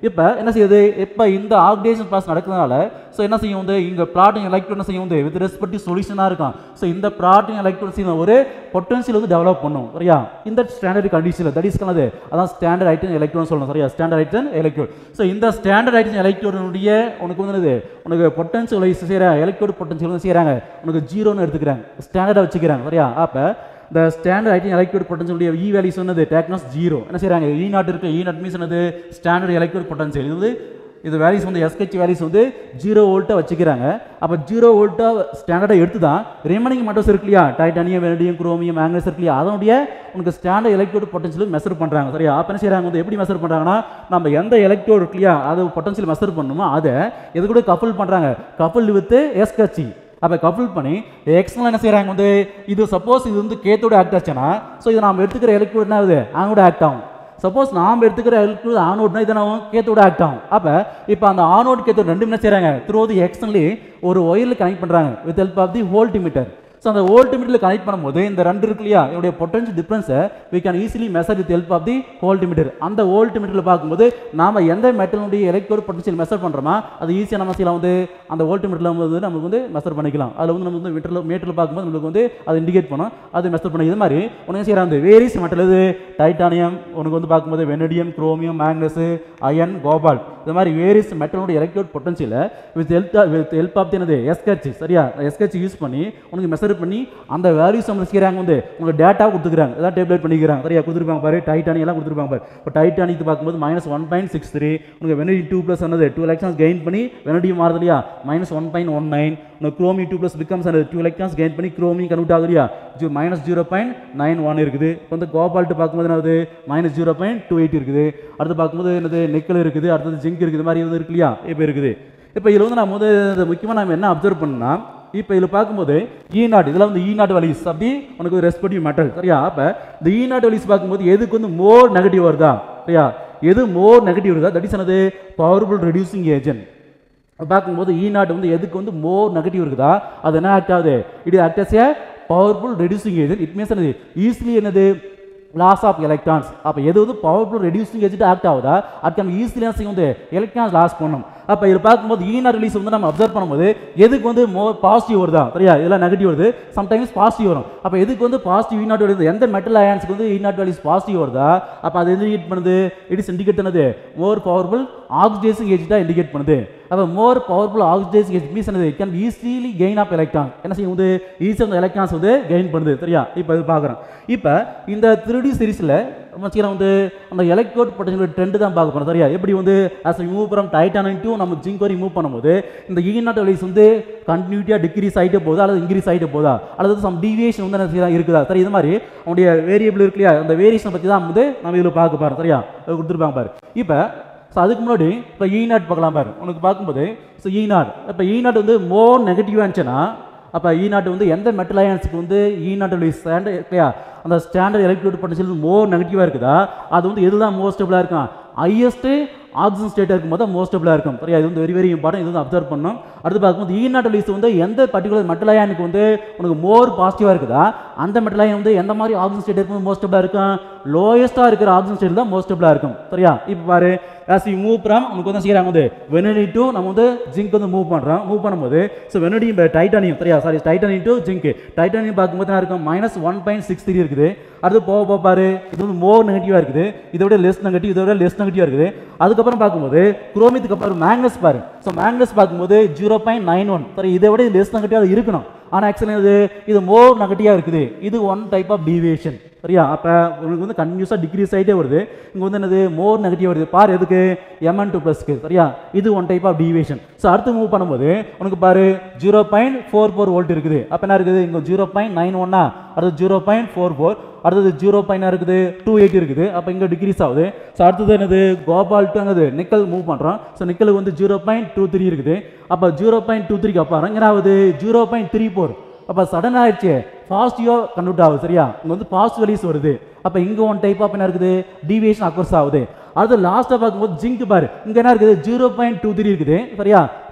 இப்போ என்ன செய்யுது இப்போ இந்த ஆக்சிடேஷன் ப்ராசஸ் நடக்கிறதுனால ஸோ என்ன செய்யும் வந்து இங்கே ப்ராட்டின் எலக்ட்ரான் என்ன செய்யும் வந்து வித் ரெஸ்பெக்ட் சொல்யூஷனாக இருக்கும் ஸோ இந்த ப்ராட்டின் எலக்ட்ரான் செய்யும் ஒரு பொட்டன்ஷியல் வந்து டெவலப் பண்ணும் சரியா இந்த ஸ்டாண்டர்ட் கண்டிஷனில் தட் இஸ் கனது அதான் ஸ்டாண்டர்ட் ஐட்டன் எலக்ட்ரான் சொல்லணும் சரியா ஸ்டாண்டர்ட் ஐட்டன் எலக்ட்ரோட் ஸோ இந்த ஸ்டாண்டர்ட் ஐட்டன் எலக்ட்ரோனுடைய உனக்கு வந்து என்னது உனக்கு பொட்டன்ஷியல் செய்கிறாங்க எலக்ட்ரோட் பொட்டன்ஷியல் வந்து செய்கிறாங்க உனக்கு ஜீரோன்னு எடுத்துக்கிறாங்க ஸ்டாண்டர்டாக வச்சுக்கிறாங்க சரியா அப்போ இந்த standard hydrogen electrode potential E value சொன்னது டேக்னஸ் ஜீரோ என்ன செய்கிறாங்க இ நாட் இருக்கு இ நாட் மீன்ஸ் என்னது ஸ்டாண்டர்ட் எலக்ட்ரோட் பொட்டன்ஷியல் இது வந்து இது வேல்யூஸ் வந்து எஸ்கெச் வேல்யூஸ் வந்து ஜீரோ வோல்ட்டாக வச்சுக்கிறாங்க அப்போ ஜீரோ வோல்ட்டாக ஸ்டாண்டர்டாக எடுத்து தான் ரிமைனிங் மெட்டல்ஸ் இருக்கு இல்லையா டைட்டானியம் வெனடியம் குரோமியம் மேங்கனஸ் இருக்கு இல்லையா அதனுடைய உனக்கு ஸ்டாண்டர்ட் எலக்ட்ரோட் பொட்டன்ஷியல் மெஷர் பண்ணுறாங்க சரியா அப்போ என்ன செய்கிறாங்க வந்து எப்படி மெஷர் பண்ணுறாங்கன்னா நம்ம எந்த எலக்ட்ரோட் இருக்கு இல்லையா அது பொட்டன்ஷியல் மெஷர் பண்ணணுமோ அதை இது கூட கப்பல் பண்ணுறாங்க கப்பல் வித் எஸ்கச்சி அப்போ கப்பல் பண்ணி எக்ஸ்னல் என்ன செய்கிறாங்க வந்து இது சப்போஸ் இது வந்து கேத்தோட ஆக்ட் ஆச்சுன்னா ஸோ இது நம்ம எடுத்துக்கிற எலக்ட்ரோட் என்ன ஆகுது அவங்களோட ஆக்ட் ஆகும் சப்போஸ் நாம் எடுத்துக்கிற எலக்ட்ரோட் ஆனோட்னா இது நம்ம கேத்தோட ஆக்ட் ஆகும் அப்போ இப்போ அந்த ஆனோட் கேத்தோட ரெண்டு என்ன செய்கிறாங்க த்ரூ தி எக்ஸ்னலி ஒரு ஒயரில் கனெக்ட் பண்ணுறாங்க with help of the voltmeter so அந்த வோல்டிமீட்டரில் கனெக்ட் பண்ணும்போது இந்த ரெண்டு இருக்கு இல்லையா இதோடைய பொட்டன்ஷியல் டிஃபரன்ஸை we can easily measure with help of the voltmeter அந்த வோல்டிமீட்டரில் பார்க்கும்போது நாம எந்த மெட்டலுடைய எலக்ட்ரோட் பொட்டன்ஷியல் மெஷர் பண்ணுறோமா அது ஈஸியாக நம்ம செய்யலாம் வந்து அந்த வோல்டிமீட்டரில் வந்து நமக்கு வந்து மெஷர் பண்ணிக்கலாம் அதில் வந்து நம்ம வந்து மீட்டரில் மீட்டரில் பார்க்கும்போது நம்மளுக்கு வந்து அது இண்டிகேட் பண்ணும் அது மெஷர் பண்ணி இது மாதிரி உனக்கு செய்கிறாங்க வந்து வேரிஸ் மெட்டல் இது டைட்டானியம் உனக்கு வந்து பார்க்கும்போது vanadium chromium manganese iron cobalt இது மாதிரி வேரிஸ் மெட்டலுடைய எலக்ட்ரோட் பொட்டன்ஷியலை with help with help of என்னது எஸ்கச் சரியா எஸ்கச் யூஸ் பண்ணி உனக்கு மெஷர் பண்ணி அந்த வேல்யூஸ் நம்ம செய்கிறாங்க வந்து உங்களுக்கு டேட்டா கொடுத்துக்கிறாங்க அதான் டேப்லெட் பண்ணிக்கிறாங்க சரியா கொடுத்துருப்பாங்க பாரு டைட்டானியம் எல்லாம் கொடுத்துருப்பாங்க பாரு இப்போ டைட்டானியத்து பார்க்கும்போது minus one point six three உனக்கு வெனடி டூ ப்ளஸ் என்னது டூ எலக்ட்ரான்ஸ் கெயின் பண்ணி வெனடியம் மாறுது இல்லையா minus one point one nine உனக்கு குரோமி டூ ப்ளஸ் பிகம்ஸ் அந்த டூ எலக்ட்ரான்ஸ் கெயின் பண்ணி குரோமி கன்வெர்ட் ஆகுது இல்லையா zero minus zero point nine one இருக்குது இப்போ வந்து கோபால்ட்டு பார்க்கும்போது என்னது minus zero point two eight இருக்குது அடுத்து பார்க்கும்போது என்னது நிக்கல் இருக்குது அடுத்தது ஜிங்க் இருக்குது இது மாதிரி இது இருக்கு இல்லையா இப்போ இருக்குது இப்போ இதில் வந்து நம்ம வந்து முக்கியமாக நம்ம என்ன அப்சர்வ் பண்ணோம்னா இப்போ இதில் பார்க்கும்போது ஈ நாட் இதில் வந்து ஈ நாட் வலிஸ் அப்படி உனக்கு ரெஸ்பெக்டிவ் மெட்டல் சரியா அப்போ இந்த ஈ நாட் வலிஸ் பார்க்கும்போது எதுக்கு வந்து மோர் நெகட்டிவ் வருதா சரியா எது மோர் நெகட்டிவ் வருதா தட் இஸ் என்னது பவர்ஃபுல் ரெடியூசிங் ஏஜென்ட் பார்க்கும்போது ஈ நாட் வந்து எதுக்கு வந்து மோர் நெகட்டிவ் இருக்குதா அது என்ன ஆக்ட் ஆகுது it act as a powerful reducing agent it means என்னது ஈஸிலி என்னது லாஸ் ஆஃப் எலக்ட்ரான்ஸ் அப்போ எது வந்து பவர்ஃபுல் ரெடியூசிங் ஏஜென்ட் ஆக்ட் ஆகுதா அது நம்ம ஈஸிலி என்ன செய்யும் வந்து எலக்ட்ரான்ஸ் லாஸ் பண்ணும் அப்போ இதில் பார்க்கும்போது ஈனார் ரிலீஸ் வந்து நம்ம அப்சர்வ் பண்ணும்போது எதுக்கு வந்து மோ பாசிட்டிவ் வருதா சரியா இதெல்லாம் நெகட்டிவ் வருது சம்டைம்ஸ் பாசிட்டிவ் வரும் அப்போ எதுக்கு வந்து பாசிட்டிவ் ஈனாட் வருது எந்த மெட்டல் அயான்ஸ்க்கு வந்து ஈனாட் வேல்யூஸ் பாசிட்டிவ் வருதா அப்போ அது இண்டிகேட் பண்ணுது இட் இஸ் இண்டிகேட் பண்ணது மோர் பவர்ஃபுல் ஆக்சிடேசிங் ஏஜென்ட்டாக இண்டிகேட் பண்ணுது அப்போ more powerful oxidising agent means என்னது can easily gain of electron என்ன செய்யும் வந்து ஈஸியாக அந்த எலக்ட்ரான்ஸ் வந்து கெயின் பண்ணுது சரியா இப்போ இது பார்க்குறோம் இப்போ இந்த த்ரீ சீரிஸில் நம்ம சீக்கிரம் வந்து அந்த எலக்ட்ரோட் பொட்டன்ஷியல் ட்ரெண்டு தான் பார்க்க போகிறோம் சரியா எப்படி வந்து as we move from titanium to நம்ம ஜிங்க் வரைக்கும் மூவ் பண்ணும்போது இந்த ஈநாட் வேல்யூஸ் வந்து கண்டினியூட்டியாக டிக்ரீஸ் ஆகிட்டே போதா அல்லது இன்க்ரீஸ் ஆகிட்டே போதா அல்லது சம் டீவியேஷன் வந்து என்ன செய்யலாம் இருக்குதா சரி இது மாதிரி அவனுடைய வேரியபிள் இருக்கு இல்லையா அந்த வேரியேஷன் பற்றி தான் வந்து நம்ம இதில் பார்க்க போகிறோம் சரியா இது கொடுத்துருப்பாங்க பாரு இப்போ ஸோ அதுக்கு முன்னாடி இப்போ ஈ நாட் பார்க்கலாம் பாரு உனக்கு பார்க்கும்போது ஸோ ஈ நாட் இப்போ ஈ நாட் வந்து மோர் நெகட்டிவாக இருந்துச்சுன்னா அப்போ ஈ நாட் வந்து எந்த மெட்டல் அயன்ஸுக்கு வந்து ஈ நாட்டுடைய ஸ்டாண்டர்ட் இல்லையா அந்த ஸ்டாண்டர்ட் எலக்ட்ரோட் பொட்டன்ஷியல் மோர் நெகட்டிவாக இருக்குதா அது வந்து எதுதான் மோர் ஸ்டெபிளாக இருக்கும் ஹையஸ்ட்டு ஆக்சிஜன் ஸ்டேட்டாக இருக்கும்போது தான் மோர் ஸ்டெபிளாக இருக்கும் சரியா இது வந்து வெரி வெரி இம்பார்ட்டன் இது வந்து அப்சர்வ் பண்ணணும் அடுத்து பார்க்கும்போது ஈ நாட் லிஸ்ட் வந்து எந்த பர்டிகுலர் மெட்டல் அயானுக்கு வந்து உனக்கு மோர் பாசிட்டிவாக இருக்குதா அந்த மெட்டல் அயன் வந்து எந்த மாதிரி ஆக்சிஜன் ஸ்டேட் இருக்கும்போது மோர் ஸ்டெபிளாக இருக்கும் லோயஸ்ட்டாக இருக்கிற ஆக்சிஜன் ஸ்டேட் தான் மோர் ஸ்டெபிளாக இருக்கும் சரியா இப்போ பாரு ஆஸ் யூ மூவ் ஃப்ரம் நமக்கு வந்து செய்கிறாங்க வந்து வெனடி டு நம்ம வந்து ஜிங்க் வந்து மூவ் பண்ணுறோம் மூவ் பண்ணும்போது ஸோ வெனடி டைட்டானியம் சரியா sorry titanium to zinc titanium பார்க்கும்போது என்ன இருக்கும் minus one point six three இருக்குது அடுத்து போக போக பாரு இது வந்து மோர் நெகட்டிவாக இருக்குது இதை விட லெஸ் நெகட்டிவ் இதை விட லெஸ் நெகட்டிவாக இருக்குது அதுக்கப்புறம் பார்க்கும்போது குரோமியத்துக்கு அப்புறம் மேக்னஸ் பாரு ஸோ மேக்னஸ் பார்க்கும்போது ஜீரோ பாயிண்ட் நைன் ஒன் சரி இதை விட லெஸ் நெகட்டிவாக இருக்கணும் ஆனால் ஆக்சுவலி இது இது மோர் நெகட்டிவாக இருக்குது இது ஒன் டைப் ஆஃப் டீவியேஷன் சரியா அப்போ உங்களுக்கு வந்து கன்யூஸாக டிக்ரீஸ் ஆகிட்டே வருது இங்கே வந்து என்னது மோர் நெகட்டிவ் வருது பாரு எதுக்கு எம்என் டூ ப்ளஸ்க்கு சரியா இது one type of deviation so அடுத்து மூவ் பண்ணும்போது உனக்கு பாரு zero point four four volt இருக்குது அப்போ என்ன இருக்குது இங்கே ஜீரோ பாயிண்ட் நைன் ஒன்னா அடுத்து ஜீரோ பாயிண்ட் ஃபோர் ஃபோர் அடுத்தது ஜீரோ பாயிண்ட் இருக்குது டூ எயிட் இருக்குது அப்போ இங்கே டிக்ரீஸ் ஆகுது ஸோ அடுத்தது என்னது கோபால் டு என்னது நிக்கல் மூவ் பண்ணுறோம் ஸோ நிக்கலுக்கு வந்து ஜீரோ பாயிண்ட் டூ த்ரீ இருக்குது அப்போ ஜீரோ பாயிண்ட் டூ த்ரீக்கு அப்புறம் என்ன ஆகுது ஜீரோ பாயிண்ட் த்ரீ ஃபோர் அப்போ சடன் ஆயிடுச்சு பாசிட்டிவாக கன்வெர்ட் ஆகுது சரியா இங்கே வந்து பாசிட்டிவ் வேல்யூஸ் வருது அப்போ இங்கே ஒன் டைப் ஆஃப் என்ன இருக்குது டீவியேஷன் அக்வர்ஸ் ஆகுது அடுத்து லாஸ்ட்டாக பார்க்கும்போது ஜிங்க் பாரு இங்கே என்ன இருக்குது ஜீரோ பாயிண்ட் டூ த்ரீ இருக்குது சரியா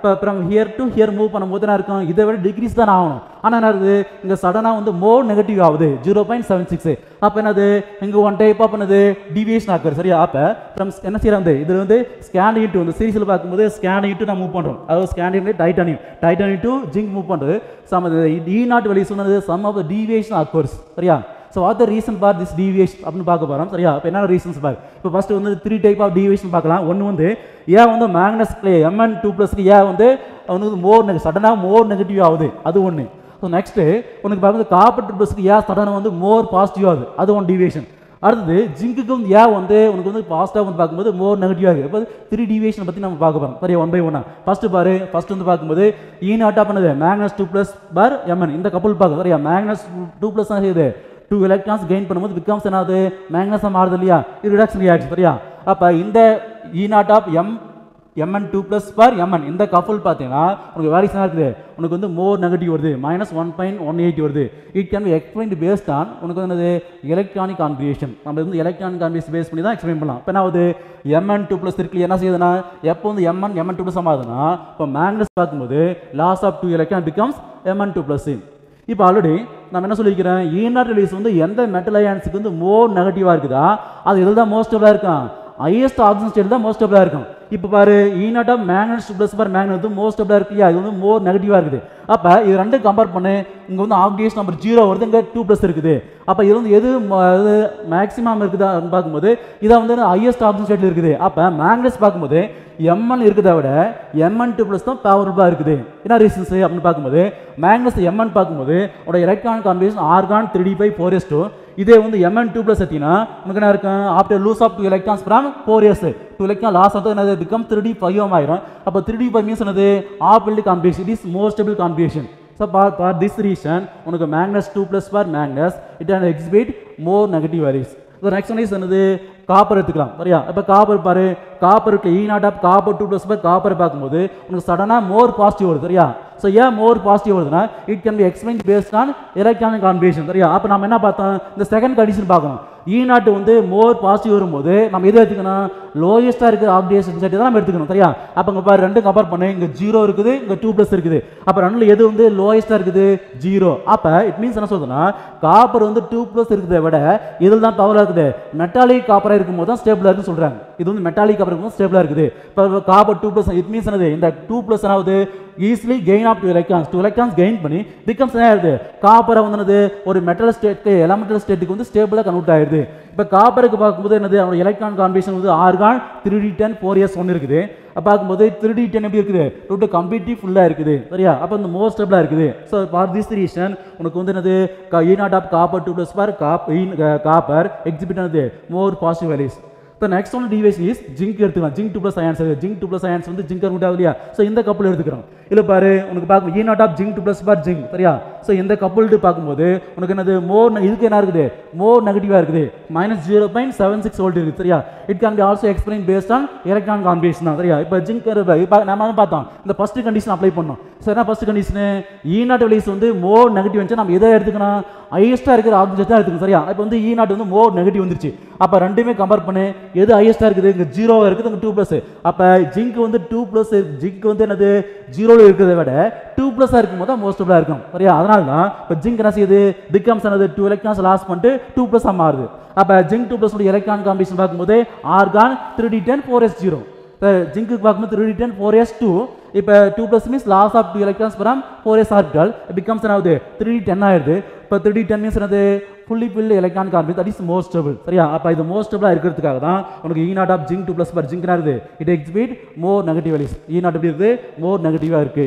இப்போ from here to here move பண்ணும்போது என்ன இருக்கும் இதை விட டிகிரிஸ் தான் ஆகணும் ஆனால் என்ன இருக்குது இங்கே சடனாக வந்து மோர் நெகட்டிவ் ஆகுது ஜீரோ பாயிண்ட் செவன் சிக்ஸ் அப்போ என்னது இங்கே ஒன் டைப் ஆஃப் என்னது டிவியேஷன் ஆக்குது சரியா அப்போ ஃப்ரம் என்ன செய்யறோம் வந்து இதில் வந்து ஸ்கேன் இட்டு வந்து சீரிஸில் பார்க்கும்போது ஸ்கேன் இட்டு நான் மூவ் பண்ணுறோம் அதாவது ஸ்கேன் இட்டு titanium titanium to zinc move பண்ணுறது சம் இ நாட் வெளியே சொன்னது some of the deviation occurs சரியா so what the reason for this deviation அப்படின்னு பார்க்க போகிறோம் சரியா இப்போ என்ன ரீசன்ஸ் பார் இப்போ ஃபர்ஸ்ட் வந்து த்ரீ டைப் ஆஃப் டிவியேஷன் பார்க்கலாம் ஒன்று வந்து ஏன் வந்து மேக்னஸ் கிளே எம்என் டூ ப்ளஸ்க்கு ஏன் வந்து வந்து மோர் நெக சடனாக மோர் நெகட்டிவ் ஆகுது அது ஒன்று ஸோ நெக்ஸ்ட்டு உனக்கு பார்க்கும்போது காப்பர் டூ ப்ளஸ்க்கு ஏன் சடனாக வந்து மோர் பாசிட்டிவ் ஆகுது அது ஒன் டிவியேஷன் அடுத்தது ஜிங்க்குக்கு வந்து ஏன் வந்து உனக்கு வந்து பாசிட்டிவ் வந்து பார்க்கும்போது மோர் நெகட்டிவாக இருக்குது இப்போ த்ரீ டிவியேஷன் பற்றி நம்ம பார்க்க போகிறோம் சரியா ஒன் பை ஒன்னா ஃபஸ்ட்டு பாரு ஃபர்ஸ்ட் வந்து பார்க்கும்போது ஈ நாட்டா பண்ணுது மேக்னஸ் டூ ப்ளஸ் பார் எம்என் இந்த கப்பல் பார்க்கும் சரியா மேக்னஸ் டூ ப்ளஸ் தான் செய்யுது டூ எலக்ட்ரான்ஸ் கெயின் பண்ணும்போது பிகம்ஸ் என்னது மேக்னஸாக மாறுது இல்லையா இது ரிடக்ஷன் ரியாக்ஷன் சரியா அப்போ இந்த E naught of M Mn two plus bar Mn இந்த கப்பல் பார்த்தீங்கன்னா உனக்கு வேரிசனாக இருக்குது உனக்கு வந்து மோர் நெகட்டிவ் வருது minus one point one eight வருது it can be explain based on உனக்கு வந்து என்னது எலக்ட்ரானிக் கான்பிகேஷன் நம்ம வந்து எலக்ட்ரானிக் கான்பிகேஷன் பேஸ் பண்ணி தான் எக்ஸ்பிளைன் பண்ணலாம் இப்போ என்ன ஆகுது எம்என் டூ ப்ளஸ் இருக்கு என்ன செய்யுதுன்னா எப்போ வந்து எம்என் எம்என் டூ ப்ளஸ் ஆகுதுன்னா இப்போ மேக்னஸ் பார்க்கும்போது loss of two electron becomes Mn two plus இப்போ ஆல்ரெடி நம்ம என்ன சொல்லியிருக்கிறேன் ஈனாட் ரிலீஸ் வந்து எந்த மெட்டல் அயான்ஸுக்கு வந்து மோர் நெகட்டிவாக இருக்குதா அது இதில் தான் மோஸ்ட் ஸ்டேபிளாக இருக்கும் ஹையஸ்ட் ஆக்சிஜன் ஸ்டேட் தான் மோஸ்ட் ஸ்டேபிளாக இருக்கும் இப்போ பாரு E naught of manganese plus bar manganese வந்து மோஸ்ட் ஸ்டேபிளாக இருக்கு இல்லையா இது வந்து மோர் நெகட்டிவாக இருக்குது அப்போ இது ரெண்டு கம்பேர் பண்ணு இங்கே வந்து ஆக்டிவேஷன் நம்பர் ஜீரோ வருது இங்கே டூ ப்ளஸ் இருக்குது அப்போ இது வந்து எது மேக்ஸிமம் இருக்குதா பார்க்கும்போது இதை வந்து ஹையஸ்ட் ஆக்சிஜன் ஸ்டேட்டில் இருக்குது அப்போ மேக்னஸ் பார்க்கும்போது எம்என் இருக்கிறத விட எம்என் டூ ப்ளஸ் தான் பவர்ஃபுல்லாக இருக்குது என்ன ரீசன்ஸ் அப்படின்னு பார்க்கும்போது மேக்னஸ் எம்என் பார்க்கும்போது உட electron combination argon three D five four S two இதே வந்து எம்என் டூ ப்ளஸ் எடுத்தீங்கன்னா உனக்கு என்ன இருக்கும் after loose of two electrons from four years two electron loss of என்னது பிகம் த்ரீ டி ஃபைவ் ஆயிரும் அப்போ த்ரீ டி ஃபைவ் மீன்ஸ் என்னது half filled combination it is more stable combination so for for this reason உனக்கு manganese two plus for manganese it and exhibit more negative varies so next one is என்னது copper எடுத்துக்கலாம் சரியா இப்போ copper பாரு காப்பருக்கு E naught of copper two plus bar copper பார்க்கும்போது உனக்கு சடனாக மோர் பாசிட்டிவ் வருது சரியா ஸோ ஏன் மோர் பாசிட்டிவ் வருதுன்னா it can be explain based on electronic combination சரியா அப்போ நம்ம என்ன பார்த்தோம் இந்த செகண்ட் கண்டிஷன் பார்க்கணும் ஈ நாட் வந்து மோர் பாசிட்டிவ் வரும்போது நம்ம எது எடுத்துக்கணும் லோயஸ்ட்டாக இருக்கிற ஆப்டியேஷன் செட் தான் நம்ம எடுத்துக்கணும் சரியா அப்போ இங்கே பாரு ரெண்டும் கம்பேர் பண்ணு இங்கே ஜீரோ இருக்குது இங்கே டூ ப்ளஸ் இருக்குது அப்போ ரெண்டில் எது வந்து லோயஸ்ட்டாக இருக்குது ஜீரோ அப்போ இட் மீன்ஸ் என்ன சொல்றதுன்னா காப்பர் வந்து டூ ப்ளஸ் இருக்கிறத விட இதில் தான் பவராக இருக்குது மெட்டாலிக் காப்பராக இருக்கும்போது தான் ஸ்டேபிளாக இருக்குன்னு சொல்கிறாங்க இது வந்து மெட்டாலிக் காப்பர் இருக்கும்போது ஸ்டேபிளாக இருக்குது இப்போ copper two plus it means என்னது இந்த டூ ப்ளஸ் என்னாவது easily gain of two electrons two electrons gain பண்ணி பிகம்ஸ் என்ன ஆயிருது காப்பரை வந்து என்னது ஒரு மெட்டல் ஸ்டேட்க்கு எலமெண்டல் ஸ்டேட்டுக்கு வந்து ஸ்டேபிளாக கன்வெர்ட் ஆயிருது இப்போ காப்பருக்கு பார்க்கும்போது என்னது அவனோட எலக்ட்ரான் காம்பினேஷன் வந்து argon three d ten four years ஒன்று இருக்குது அப்போ பார்க்கும்போது த்ரீ டி டென் எப்படி இருக்குது டோட்டல் கம்ப்ளீட்லி ஃபுல்லாக இருக்குது சரியா அப்போ இந்த மோர் ஸ்டேபிளாக இருக்குது ஸோ ஃபார் திஸ் ரீசன் உனக்கு வந்து என்னது E naught of copper two plus bar cop copper exhibit என்னது மோர் பாசிட்டிவ் வேல்யூஸ் இப்போ next one device is zinc எடுத்துக்கலாம் zinc two plus ions zinc two plus ions வந்து ஜிங்க் கருவிட்டா இல்லையா ஸோ இந்த கப்பல் எடுத்துக்கிறோம் இல்லை பாரு உனக்கு பார்க்கும் E naught of zinc two plus bar zinc சரியா ஸோ இந்த கப்பல்ட்டு பார்க்கும்போது உனக்கு என்னது மோர் இதுக்கு என்ன இருக்குது மோர் நெகட்டிவாக இருக்குது minus zero point seven six volt இருக்குது சரியா it can be also explain based on electron combination தான் சரியா இப்போ ஜிங்க் இப்போ நம்ம வந்து பார்த்தோம் இந்த ஃபர்ஸ்ட் கண்டிஷன் அப்ளை பண்ணோம் ஸோ என்ன first condition E naught values வந்து மோர் நெகட்டிவ் வந்துச்சு நம்ம எதை எடுத்துக்கணும் ஹையஸ்ட்டாக இருக்கிற ஆப்ஜெக்ட் தான் எடுத்துக்கணும் சரியா இப்போ வந்து ஈ நாட் வந்து மோர் நெகட்டிவ் வந்துருச்சு அப்போ ரெண்டுமே கம்பேர் பண்ணு எது ஹையஸ்ட்டாக இருக்குது இங்கே ஜீரோவாக இருக்குது இங்கே டூ ப்ளஸ் அப்போ ஜிங்க் வந்து டூ ப்ளஸ் ஜிங்க் வந்து என்னது ஜீரோவில் இருக்கிறத விட டூ ப்ளஸ்ஸாக இருக்கும் போது தான் மோஸ்டபுளாக இருக்கும் சரியா அதனால தான் இப்போ ஜிங்க் என்ன செய்யுது பிகம்ஸ் என்னது டூ எலக்ட்ரான்ஸ் லாஸ் பண்ணிட்டு டூ ப்ளஸ்ஸாக மாறுது அப்போ zinc two plus electron combination பார்க்கும்போது argon three d ten four S zero இப்போ ஜிங்க்கு பார்க்கும்போது three d ten four S two இப்போ two plus means loss of two electrons from four s orbital becomes என்ன ஆகுது த்ரீ டி டென் ஆயிடுது இப்போ three d ten means என்னது fully filled electron carbon that is most stable சரியா அப்போ இது most ஸ்டேபிளாக இருக்கிறதுக்காக தான் உனக்கு E naught of zinc two plus bar zinc இருக்குது it exhibit more negative values E naught எப்படி இருக்குது மோர் நெகட்டிவாக இருக்குது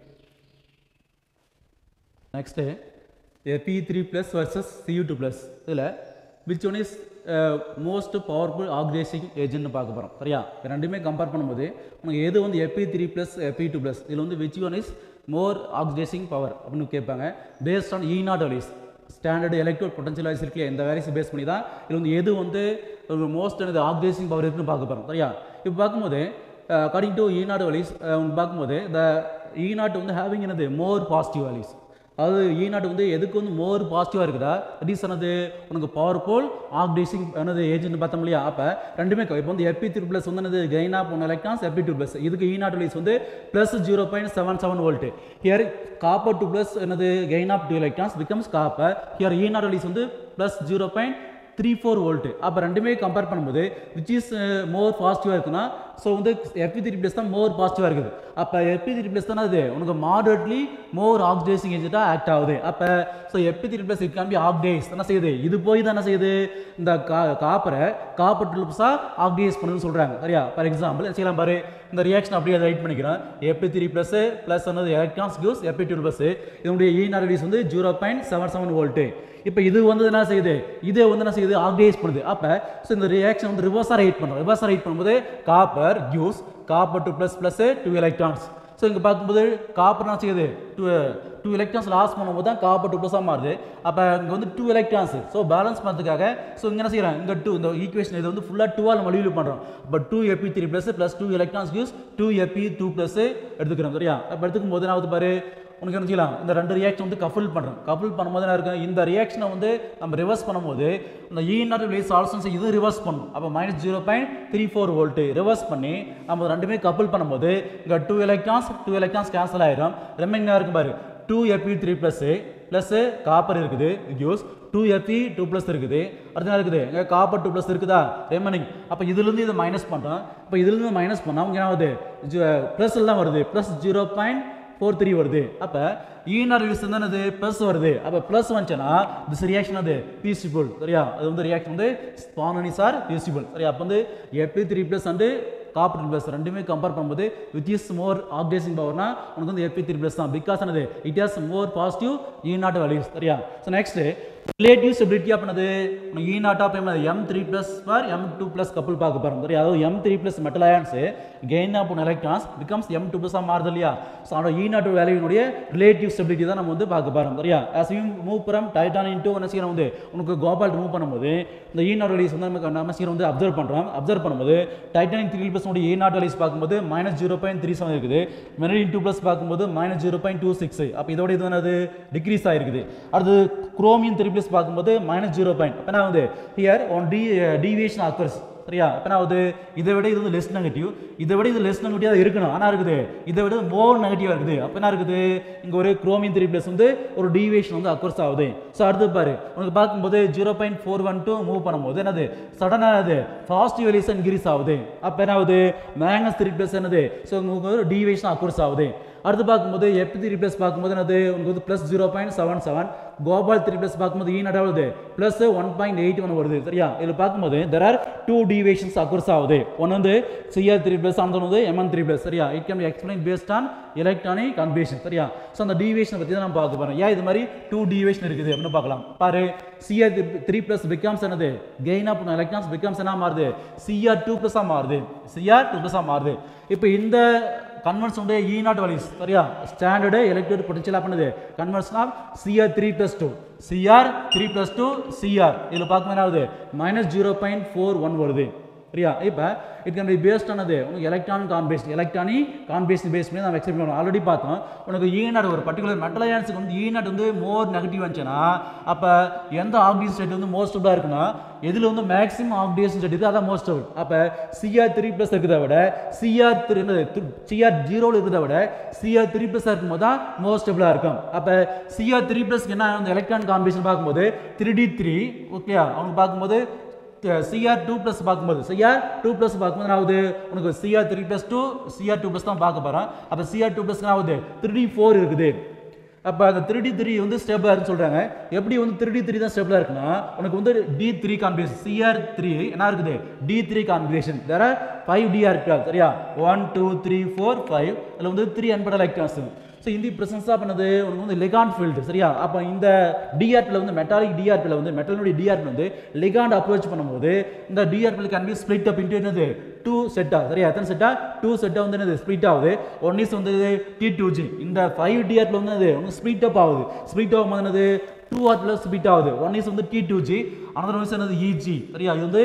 next B three plus versus Cu two plus இதில் which one is most powerful oxidising ஏஜென்ட்னு பார்க்க போகிறோம் சரியா இது ரெண்டுமே கம்பேர் பண்ணும்போது உனக்கு எது வந்து Fe three plus Fe two plus இதில் வந்து which one is more oxidising power அப்படின்னு கேட்பாங்க based on E naught values standard electrode potential values இருக்கு இந்த வேல்யூஸ் பேஸ் பண்ணி தான் இது வந்து எது வந்து ஒரு மோஸ்ட் எனது ஆக்சிடைசிங் பவர் இருக்குன்னு பார்க்க போகிறோம் சரியா இப்போ பார்க்கும்போது according to E naught values பார்க்கும்போது த இ நாட் வந்து ஹேவிங் என்னது மோர் பாசிட்டிவ் வேல்யூஸ் அதாவது ஈ நாட் வந்து எதுக்கு வந்து மோர் பாசிட்டிவாக இருக்குதா தட் இஸ் என்னது உனக்கு பவர்ஃபுல் ஆக்டேசிங் என்னது ஏஜென்ட் பார்த்தோம் இல்லையா அப்போ ரெண்டுமே இப்போ வந்து எப்பி த்ரீ ப்ளஸ் வந்து என்னது gain of one electrons Fe two plus இதுக்கு ஈ நாட் ரிலீஸ் வந்து plus zero point seven seven volt here copper two plus என்னது gain of two electrons becomes copper here E naught release வந்து plus zero point three four volt அப்போ ரெண்டுமே compare பண்ணும்போது which is மோர் பாசிட்டிவாக இருக்குன்னா so வந்து எஃபி three plus தான் மோர் பாசிட்டிவாக இருக்குது அப்போ எஃபி த்ரீ ப்ளஸ் தானே அது உனக்கு மாடரேட்லி மோர் ஆக்சிடைசிங் ஏஜென்ட்டாக ஆக்ட் ஆகுது அப்போ so Fe three plus it can be oxidise என்ன செய்யுது இது போய் தான் என்ன செய்யுது இந்த கா காப்பரை காப்பர் ட்ரிப்ஸாக ஆக்டைஸ் பண்ணுதுன்னு சொல்கிறாங்க சரியா ஃபார் எக்ஸாம்பிள் செய்யலாம் பாரு இந்த ரியாக்ஷன் அப்படியே ரைட் பண்ணிக்கிறேன் எஃபி த்ரீ ப்ளஸ் ப்ளஸ் என்னது electrons gives Fe two plus இதனுடைய ஈ ரீஸ் வந்து zero point seven seven volt இப்போ இது வந்து என்ன செய்யுது இது வந்து என்ன செய்யுது ஆக்டைஸ் பண்ணுது அப்போ ஸோ இந்த ரியாக்ஷன் வந்து ரிவர்ஸாக ரைட் பண்ணுறோம் ரிவர்ஸாக ரைட் பண்ணும்போது copper gives copper two plus plus two electrons so இங்கே பார்க்கும்போது காப்பர் என்ன செய்யுது டூ டூ எலக்ட்ரான்ஸ் லாஸ் பண்ணும்போது தான் காப்பர் டூ ப்ளஸாக மாறுது அப்போ இங்கே வந்து டூ எலக்ட்ரான்ஸ் ஸோ பேலன்ஸ் பண்ணுறதுக்காக ஸோ இங்கே என்ன செய்கிறேன் இங்கே டூ இந்த ஈக்குவேஷன் இது வந்து ஃபுல்லாக டூவால் மல்டிபிள் பண்ணுறோம் இப்போ two Fe three plus plus two electrons gives two Fe two plus எடுத்துக்கிறோம் சரியா அப்போ எடுத்துக்கும் போது என்ன ஆகுது பாரு உனக்கு என்ன செய்யலாம் இந்த ரெண்டு ரியாக்ஷன் வந்து கஃபில் பண்ணுறோம் கஃபில் பண்ணும்போது என்ன இருக்கும் இந்த ரியாக்ஷனை வந்து நம்ம ரிவர்ஸ் பண்ணும்போது இந்த இ நாட் ரிலீஸ் ஆல்சன்ஸ் இது ரிவர்ஸ் பண்ணும் அப்போ minus zero point three four volt reverse பண்ணி நம்ம ரெண்டுமே கப்புள் பண்ணும்போது இங்கே two electrons two electrons cancel ஆயிரும் ரெமைனிங்காக இருக்கும் பாரு two Fe three plus plus copper இருக்குது use two Fe two plus இருக்குது அடுத்து என்ன இருக்குது இங்கே காப்பர் டூ ப்ளஸ் இருக்குதா ரெமனிங் அப்போ இதுலேருந்து இதை மைனஸ் பண்ணுறோம் இப்போ இதுலேருந்து மைனஸ் பண்ணால் அவங்க என்ன ஆகுது ப்ளஸில் தான் வருது plus zero point four three வருது அப்போ ஈனார் ரிலீஸ் வந்து என்னது ப்ளஸ் வருது அப்போ ப்ளஸ் வந்துச்சுன்னா திஸ் ரியாக்ஷன் அது பீசிபிள் சரியா அது வந்து ரியாக்ஷன் வந்து ஸ்பானனிஸ் ஆர் பீசிபிள் சரியா அப்போ வந்து எப்பி த்ரீ ப்ளஸ் வந்து காப்பர் ப்ளஸ் ரெண்டுமே கம்பேர் பண்ணும்போது விச் இஸ் மோர் ஆக்டேசிங் பவர்னா உனக்கு வந்து எப்பி த்ரீ ப்ளஸ் தான் பிகாஸ் என்னது it has more positive E naught values சரியா ஸோ நெக்ஸ்ட் ரிலேட்டிவ் ஸ்டெபிலிட்டி அப்படின்னது உனக்கு E naught of M three plus for M two plus couple பார்க்க போகிறோம் சரியா அதாவது M three plus metal ions gain of one electrons becomes M two ப்ளஸாக மாறுது இல்லையா ஸோ அதோட ஈ நாட் வேல்யூனுடைய ரிலேட்டிவ் ஸ்டெபிலிட்டி தான் நம்ம வந்து பார்க்க போகிறோம் சரியா as you move from titan into என்ன செய்யணும் வந்து உனக்கு கோபால் மூவ் பண்ணும்போது இந்த ஈ நாட் வேல்யூஸ் வந்து நமக்கு நம்ம செய்யணும் வந்து அப்சர்வ் பண்ணுறோம் அப்சர்வ் பண்ணும்போது டைட்டானிக் த்ரீ ப்ளஸ் உடைய ஈ நாட் வேல்யூஸ் பார்க்கும்போது minus zero point three seven இருக்குது மெனடின் டூ ப்ளஸ் பார்க்கும்போது minus zero point two six அப்போ இதோட இது என்னது டிக்ரீஸ் ஆகிருக்குது அடுத்து குரோமியம் த்ரீ ப்ளஸ் பார்க்கும்போது மைனஸ் ஜீரோ பாயிண்ட் அப்போ நான் வந்து here one the deviation occurs சரியா இப்போ நான் வந்து இதை விட இது வந்து லெஸ் நெகட்டிவ் இதை விட இது லெஸ் நெகட்டிவாக இருக்கணும் ஆனால் இருக்குது இதை விட மோர் நெகட்டிவாக இருக்குது அப்போ என்ன இருக்குது இங்கே ஒரு குரோமியம் த்ரீ ப்ளஸ் வந்து ஒரு டீவியேஷன் வந்து அக்கர்ஸ் ஆகுது ஸோ அடுத்து பாரு உனக்கு பார்க்கும்போது zero point four one two move பண்ணும்போது என்னது சடனாக அது பாசிட்டிவ் வேல்யூஸ் இன்க்ரீஸ் ஆகுது அப்போ என்ன ஆகுது மேங்கஸ் த்ரீ ப்ளஸ் என்னது ஸோ உங்களுக்கு ஒரு டீவியேஷன் அக்கர்ஸ் ஆகுது அடுத்து பார்க்கும்போது எஃப் த்ரீ ப்ளஸ் பார்க்கும்போது என்னது உங்களுக்கு வந்து plus zero point seven seven cobalt three plus பார்க்கும்போது ஈ நடாவது plus one point eight one வருது சரியா இதில் பார்க்கும்போது there are two deviations occurs ஆகுது ஒன்று வந்து சிஆர் த்ரீ ப்ளஸ் அந்த வந்து எம்என் த்ரீ ப்ளஸ் சரியா it can explain based on electronic configuration சரியா ஸோ அந்த டிவியேஷன் பற்றி தான் நம்ம பார்க்க போகிறோம் ஏன் இது மாதிரி டூ டிவியேஷன் இருக்குது அப்படின்னு பார்க்கலாம் பாரு சிஆர் த்ரீ ப்ளஸ் பிகம்ஸ் என்னது கெயின் ஆஃப் எலக்ட்ரான்ஸ் பிகம்ஸ் என்ன மாறுது சிஆர் டூ ப்ளஸாக மாறுது சிஆர் டூ ப்ளஸாக மாறுது இப்போ இந்த கன்வெர்ஸ் வந்து இ நாட் வேல்யூஸ் சரியா ஸ்டாண்டர்டு எலக்ட்ரிக் பொட்டன்ஷியல் பண்ணுது conversion of CR three plus to CR three plus to CR இதில் பார்க்கும்போது என்ன ஆகுது minus zero point four one வருது சரியா இப்போ இட் கேன் பி பேஸ்ட் ஆனது உனக்கு எலக்ட்ரான் கான்பேஸ்ட் எலக்ட்ரானிக் கான்பேஸ்ட் பேஸ் பண்ணி நம்ம எக்ஸ்பிளைன் பண்ணுவோம் ஆல்ரெடி பார்த்தோம் உனக்கு ஈ நாட் ஒரு பர்டிகுலர் மெட்டல் அயான்ஸுக்கு வந்து ஈ நாட் வந்து மோர் நெகட்டிவ் வந்துச்சுன்னா அப்போ எந்த ஆக்சிஜன் ஸ்டேட் வந்து மோஸ்ட் ஸ்டபிளாக இருக்குன்னா எதில் வந்து மேக்ஸிமம் ஆக்சிஜன் ஸ்டேட் இருக்குது அதான் மோஸ்ட் ஸ்டபிள் அப்போ சிஆர் த்ரீ ப்ளஸ் இருக்கிறத விட சிஆர் த்ரீ சிஆர் ஜீரோவில் இருக்கிறத விட சிஆர் த்ரீ ப்ளஸ் இருக்கும்போது தான் மோஸ்ட் ஸ்டபிளாக இருக்கும் அப்போ சிஆர் த்ரீ ப்ளஸ்க்கு என்ன வந்து எலக்ட்ரான் காம்பினேஷன் பார்க்கும்போது த்ரீ டி த்ரீ ஓகே அவங்க பார்க்கும்போது சிஆர் டூ ப்ளஸ் பார்க்கும்போது சிஆர் டூ ப்ளஸ் பார்க்கும்போது என்ன ஆகுது உனக்கு CR three plus to CR two plus தான் பார்க்க போகிறோம் அப்போ சிஆர் டூ ப்ளஸ் என்ன ஆகுது த்ரீ ஃபோர் இருக்குது அப்போ அந்த த்ரீ டி த்ரீ வந்து ஸ்டேபிளாக இருக்குன்னு சொல்கிறாங்க எப்படி வந்து த்ரீ டி த்ரீ தான் ஸ்டேபிளாக இருக்குன்னா உனக்கு வந்து D three combination CR three என்ன இருக்குது டி த்ரீ காம்பினேஷன் வேற ஃபைவ் டிஆர் இருக்காது சரியா one two three four five அதில் வந்து த்ரீ அன்பட் எலக்ட்ரான்ஸ் ஸோ இந்த ப்ரெசன்ஸாக பண்ணது உனக்கு வந்து லெகான் ஃபீல்டு சரியா அப்போ இந்த டிஆர்பியில் வந்து மெட்டாலிக் டிஆர்பியில் வந்து மெட்டலுடைய டிஆர்பி வந்து லெகாண்ட் அப்ரோச் பண்ணும்போது இந்த டிஆர்பியில் can be split up into என்னது டூ செட்டா சரியா எத்தனை செட்டா டூ செட்டா வந்து என்னது ஸ்ப்ளிட் ஆகுது ஒன் இஸ் வந்து டி டூ ஜி இந்த ஃபைவ் டிஆர்பில் வந்து என்னது உங்களுக்கு ஸ்ப்ளிட் அப் ஆகுது ஸ்ப்ளிட் ஆகும்போது என்னது டூ ஆர்பில் ஸ்ப்ளிட் ஆகுது ஒன் இஸ் வந்து D two G another one is என்னது இஜி சரியா இது வந்து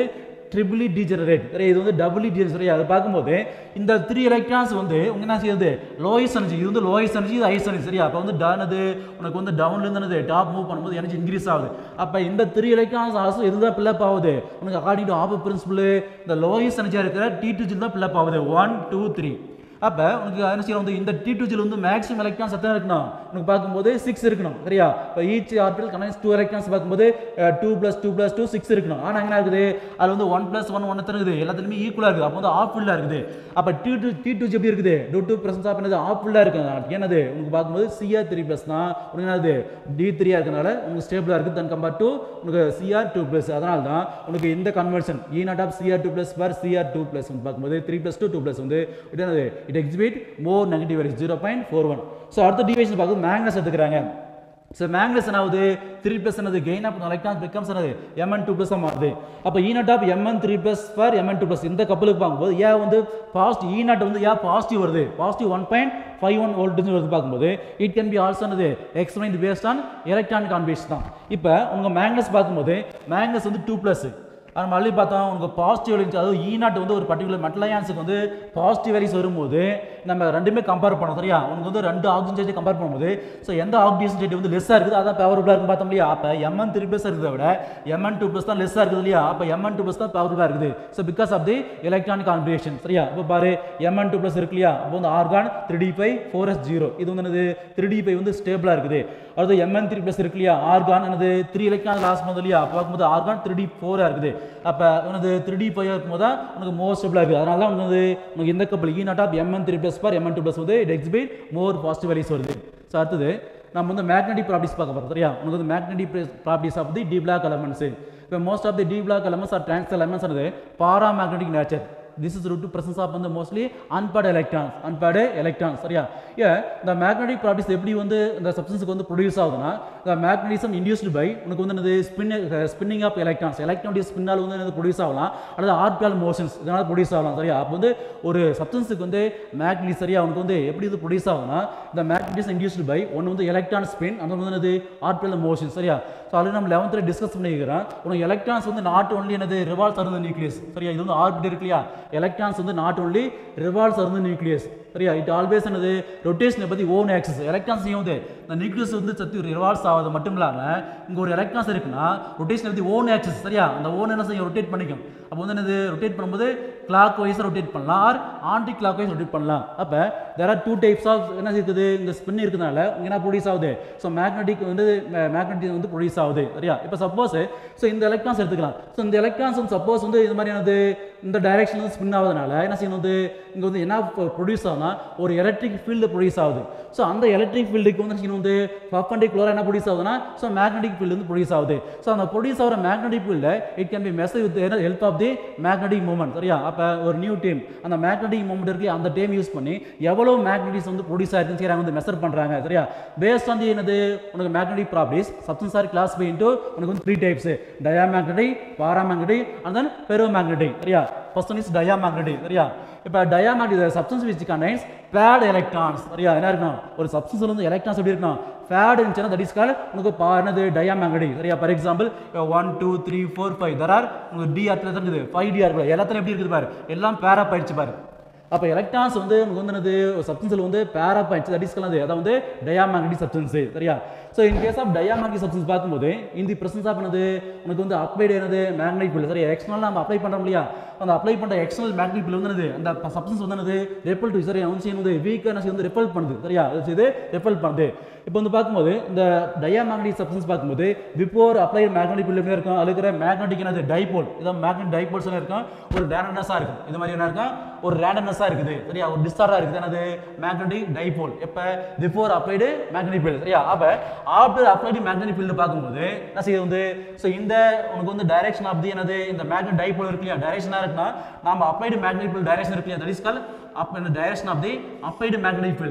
ட்ரிபிளி டீஜெனரேட் சரியா இது வந்து டபுளி டீஜெனரேட் சரியா அதை பார்க்கும்போது இந்த த்ரீ எலக்ட்ரான்ஸ் வந்து உங்க என்ன செய்யுது லோயஸ்ட் எனர்ஜி இது வந்து லோயஸ்ட் எனர்ஜி இது ஹையஸ்ட் எனர்ஜி சரியா அப்போ வந்து டானது உனக்கு வந்து டவுன்ல இருந்து டாப் மூவ் பண்ணும்போது எனர்ஜி இன்க்ரீஸ் ஆகுது அப்போ இந்த த்ரீ எலக்ட்ரான்ஸ் ஆல்சோ இதுதான் பில்லப் ஆகுது உனக்கு அக்கார்டிங் டு ஆப் பிரின்சிபல் இந்த லோயஸ்ட் எனர்ஜியாக இருக்கிற டி டூ ஜில் தான் பில்லப் ஆகுது ஒன் டூ த்ரீ அப்போ உனக்கு என்ன செய்யணும் வந்து இந்த டி டூ ஜில் வந்து மேக்ஸிமம் எலக்ட்ரான்ஸ் எத்தனை இருக்கணும் உனக்கு பார்க்கும்போது சிக்ஸ் இருக்கணும் சரியா இப்போ each orbital connect two electrons பார்க்கும்போது two plus two plus two six இருக்கணும் ஆனால் என்ன இருக்குது அது வந்து ஒன் ப்ளஸ் ஒன் ஒன் எத்தனை இருக்குது எல்லாத்துலையுமே ஈக்குவலாக இருக்குது அப்போ வந்து ஆஃப் ஃபுல்லாக இருக்குது அப்போ டி டூ டி டூ எப்படி இருக்குது டூ டூ ப்ரெசன்ஸ் ஆஃப் என்னது ஆஃப் ஃபுல்லாக இருக்குது என்னது உனக்கு பார்க்கும்போது சிஆர் த்ரீ ப்ளஸ் தான் உனக்கு என்னது டி த்ரீயாக இருக்கனால உங்களுக்கு ஸ்டேபிளாக இருக்குது தன் கம்பேர் டு உனக்கு சிஆர் டூ ப்ளஸ் அதனால தான் உனக்கு இந்த conversion E naught of CR two plus per CR two plus பார்க்கும்போது three plus two two plus வந்து இது என்னது it exhibit more negative value zero point four one so அடுத்த டிவிஷன் பார்க்கும்போது மேக்னஸ் எடுத்துக்கிறாங்க ஸோ மேக்னஸ் என்ன ஆகுது த்ரீ ப்ளஸ் என்னது கெயின் ஆஃப் எலக்ட்ரான் பிகம்ஸ் என்னது எம்என் டூ ப்ளஸ் மாறுது அப்போ E naught of MN three plus for MN two plus இந்த கப்பலுக்கு பார்க்கும்போது ஏன் வந்து பாசிட்டிவ் ஈ நாட் வந்து ஏன் பாசிட்டிவ் வருது positive one point five one voltage வருது பார்க்கும்போது இட் கேன் பி ஆல்சோ என்னது explain based on electronic configuration தான் இப்போ உங்கள் மேக்னஸ் பார்க்கும்போது மேக்னஸ் வந்து டூ ப்ளஸ் நம்ம மறுபடியும் பார்த்தோம் உங்களுக்கு பாசிட்டிவ் இருந்துச்சு அதாவது ஈ நாட் வந்து ஒரு பர்டிகுலர் மெட்டல் அயான்ஸுக்கு வந்து பாசிட்டிவ் வேல்யூஸ் வரும்போது நம்ம ரெண்டுமே கம்பேர் பண்ணோம் சரியா உனக்கு வந்து ரெண்டு ஆக்சிஜன் ஸ்டேட் கம்பேர் பண்ணும்போது ஸோ எந்த ஆக்சிஜன் ஸ்டேட் வந்து லெஸ்ஸாக இருக்குது அதான் பவர்ஃபுல்லாக இருக்கும் பார்த்தோம் இல்லையா அப்போ எம்என் த்ரீ ப்ளஸ் இருக்கிறத விட எம்என் டூ ப்ளஸ் தான் லெஸ்ஸாக இருக்குது இல்லையா அப்போ எம்என் டூ ப்ளஸ் தான் பவர்ஃபுல்லாக இருக்குது so because of the electronic combination சரியா இப்போ பாரு எம்என் டூ ப்ளஸ் இருக்கு இல்லையா அப்போ வந்து argon three D five four S zero இது வந்து என்னது த்ரீ டி ஃபைவ் வந்து ஸ்டேபிளாக இருக்குது அடுத்து எம்என் த்ரீ ப்ளஸ் இருக்கு இல்லையா ஆர்கான் என்னது த்ரீ எலக்ட்ரான் லாஸ் பண்ணது இல்லையா அப்போ பார்க்கும்போது ஆர்கான் த்ரீ டி ஃபோராக இருக்குது அப்போ உனது த்ரீ டி ஃபைவ் இருக்கும்போது தான் உனக்கு மோர் ஸ்டேபிளாக இருக்குது அதனால தான் உனக்கு வந்து உனக்கு இந்த couple E naught of MN three plus bar MN two plus வந்து it exhibit more positive values வருது ஸோ அடுத்தது நம்ம வந்து மேக்னெட்டிக் ப்ராப்பர்ட்டிஸ் பார்க்க போகிறோம் சரியா உனக்கு வந்து magnetic properties of the D block elements இப்போ most of the D block elements are trans elements ஆனது paramagnetic nature this is due to presence of வந்து mostly unpaired electrons unpaired electrons சரியா yeah the magnetic properties எப்படி வந்து இந்த சப்ஸ்டன்ஸ்க்கு வந்து produce ஆகுதுன்னா the magnetism induced by உனக்கு வந்து என்னது ஸ்பின் ஸ்பின்னிங் ஆஃப் எலக்ட்ரான்ஸ் எலக்ட்ரானுடைய ஸ்பின்னால் வந்து என்னது ப்ரொடியூஸ் ஆகலாம் அல்லது ஆர்பியால் மோஷன்ஸ் இதனால ப்ரொடியூஸ் ஆகலாம் சரியா அப்போ வந்து ஒரு சப்ஸ்டன்ஸுக்கு வந்து மேக்னெட்டிக் சரியா உனக்கு வந்து எப்படி இது ப்ரொடியூஸ் ஆகும்னா இந்த மேக்னெட்டிஸ் இன்டியூஸ்டு பை ஒன்று வந்து எலக்ட்ரான் ஸ்பின் அந்த வந்து என்னது ஆர்பியால் மோஷன் சரியா ஸோ ஆல்ரெடி நம்ம லெவன்த்தில் டிஸ்கஸ் பண்ணிக்கிறோம் உனக்கு எலக்ட்ரான்ஸ் வந்து நாட் ஒன்லி என்னது ரிவால்ஸ் அருந்து நியூக்ளியஸ் சரியா இது வந்து ஆர்பிட் இருக்கு இல்லையா எலக்ட்ரான்ஸ் வந்து not only revolves around nucleus சரியா இட் ஆல்வேஸ் என்னது ரொட்டேஷனை பற்றி ஓன் ஆக்சஸ் எலக்ட்ரான்ஸ் வந்து இந்த நியூக்ளியஸ் வந்து சத்தி ரிவால்ஸ் ஆகுது மட்டும் இல்லாமல் இங்கே ஒரு எலக்ட்ரான்ஸ் இருக்குன்னா ரொட்டேஷனை பற்றி ஓன் ஆக்சஸ் சரியா அந்த ஓன் என்ன செய்யும் ரொட்டேட் பண்ணிக்கும் அப்போ வந்து என்னது ரொட்டேட் பண்ணும்போது கிளாக் வைஸ் ரொட்டேட் பண்ணலாம் or clock wise rotate பண்ணலாம் அப்போ there are two types of என்ன இருக்குது இந்த ஸ்பின் இருக்கிறதுனால இங்கே என்ன ப்ரொடியூஸ் ஆகுது ஸோ மேக்னெட்டிக் வந்து மேக்னெட்டிக் வந்து ப்ரொடியூஸ் ஆகுது சரியா இப்போ சப்போஸ் ஸோ இந்த எலக்ட்ரான்ஸ் எடுத்துக்கலாம் ஸோ இந்த எலக்ட்ரான்ஸ் வந்து சப்போஸ் வந்து இது மாதிரியானது இந்த டைரக்ஷன் வந்து ஸ்பின் ஆகுதுனால என்ன செய்யணும் வந்து இங்கே வந்து என்ன ப்ரொடியூஸ் ஆகுதுன்னா ஒரு எலக்ட்ரிக் ஃபீல்டு ப்ரொடியூஸ் ஆகுது ஸோ அந்த எலக்ட்ரிக் ஃபீல்டுக்கு வந்து என்ன செய்யணும் வந்து பர்பண்டிகுலராக என்ன ப்ரொடியூஸ் ஆகுதுன்னா ஸோ மேக்னெட்டிக் ஃபீல்டு வந்து ப்ரொடியூஸ் ஆகுது ஸோ அந்த ப்ரொடியூஸ் ஆகிற magnetic field it can be measured with help of the magnetic moment சரியா அப்போ ஒரு நியூ டீம் அந்த மேக்னெட்டிக் மூமெண்ட் இருக்கு அந்த டேம் யூஸ் பண்ணி எவ்வளோ மேக்னெட்டிக்ஸ் வந்து ப்ரொடியூஸ் ஆயிருக்குன்னு சரி வந்து மெஷர் பண்ணுறாங்க சரியா பேஸ்ட் ஆன் தி என்னது உனக்கு magnetic properties substance are class by into உனக்கு வந்து three types diamagnetic paramagnetic and then ferromagnetic சரியா ஃபர்ஸ்ட் ஒன் இஸ் டயாமேக்னெட்டிக் சரியா இப்போ diamagnetic substance which contains paired electrons சரியா என்ன இருக்கணும் ஒரு சப்ஸ்டன்ஸ்ல வந்து எலக்ட்ரான்ஸ் எப்படி இருக்கணும் ஃபேட் இருந்துச்சுன்னா தட் இஸ் கால் உனக்கு பா என்னது டயாமேக்னெட்டிக் சரியா for example one two three four five there are உங்களுக்கு டி ஆர்த்தில் தான் இருக்குது ஃபைவ் டி ஆர் எல்லாத்தையும் எப்படி இருக்குது பாரு எல்லாம் பேரா போயிடுச்சு பாரு அப்போ எலக்ட்ரான்ஸ் வந்து நமக்கு வந்து என்னது சப்ஸ்டன்ஸில் வந்து பேரா பாயிண்ட்ஸ் தட் இஸ் கலந்து அதாவது வந்து டயாமேக்னெட்டிக் சப்ஸ்டன்ஸ் சரியா so in case of diamagnetic substance பார்க்கும்போது இந்த பிரசன்ஸ் ஆஃப் என்னது உனக்கு வந்து அப்ளைடு என்னது மேக்னெட்டிக் ஃபீல்டு சரி எக்ஸ்டர்னல் நம்ம அப்ளை பண்ணுறோம் இல்லையா அந்த அப்ளை பண்ணுற எக்ஸ்டர்னல் மேக்னெட்டிக் ஃபீல்டு வந்து என்னது அந்த சப்ஸ்டன்ஸ் வந்து என்னது ரெப்பல் டு சரி வந்து வந்து வீக்காக வந்து ரெப்பல் பண்ணுது சரியா அது இது ரெப்பல் பண்ணுது இப்போ வந்து பார்க்கும்போது இந்த டயாமேக்னெட்டிக் சப்ஸ்டன்ஸ் பார்க்கும்போது பிஃபோர் அப்ளை மேக்னெட்டிக் ஃபீல்டு எப்படி இருக்கும் அது இருக்கிற மேக்னெட்டிக் என்னது டைபோல் இதான் மேக்னெட் டைபோல்ஸ் எல்லாம் இருக்கும் ஒரு ரேண்டம்னஸாக இருக்கும் இது மாதிரி என்ன இருக்கும் ஒரு ரேண்டம்னஸாக இருக்குது சரியா ஒரு டிஸ்டார்டாக இருக்குது என்னது மேக்னெட்டிக் டைபோல் எப்போ பிஃபோர் அப்ளைடு மேக்னெட்டிக் ஃபீல்டு சரியா அப்போ ஆஃப்டர் அப்ளைடு மேக்னெட்டிக் ஃபீல்டு பார்க்கும்போது என்ன செய்யுது வந்து ஸோ இந்த உனக்கு வந்து டைரக்ஷன் ஆஃப் தி என்னது இந்த மேக்னெட் டைபோல் இருக்கு இல்லையா டைரக்ஷனாக இருக்குன்னா நம்ம அப்ளைடு மேக்னெட்டிக் ஃபீல்டு டைரக்ஷன் இருக்கு இல்லையா தட் இஸ் கால் அப் இந்த direction of the applied magnetic field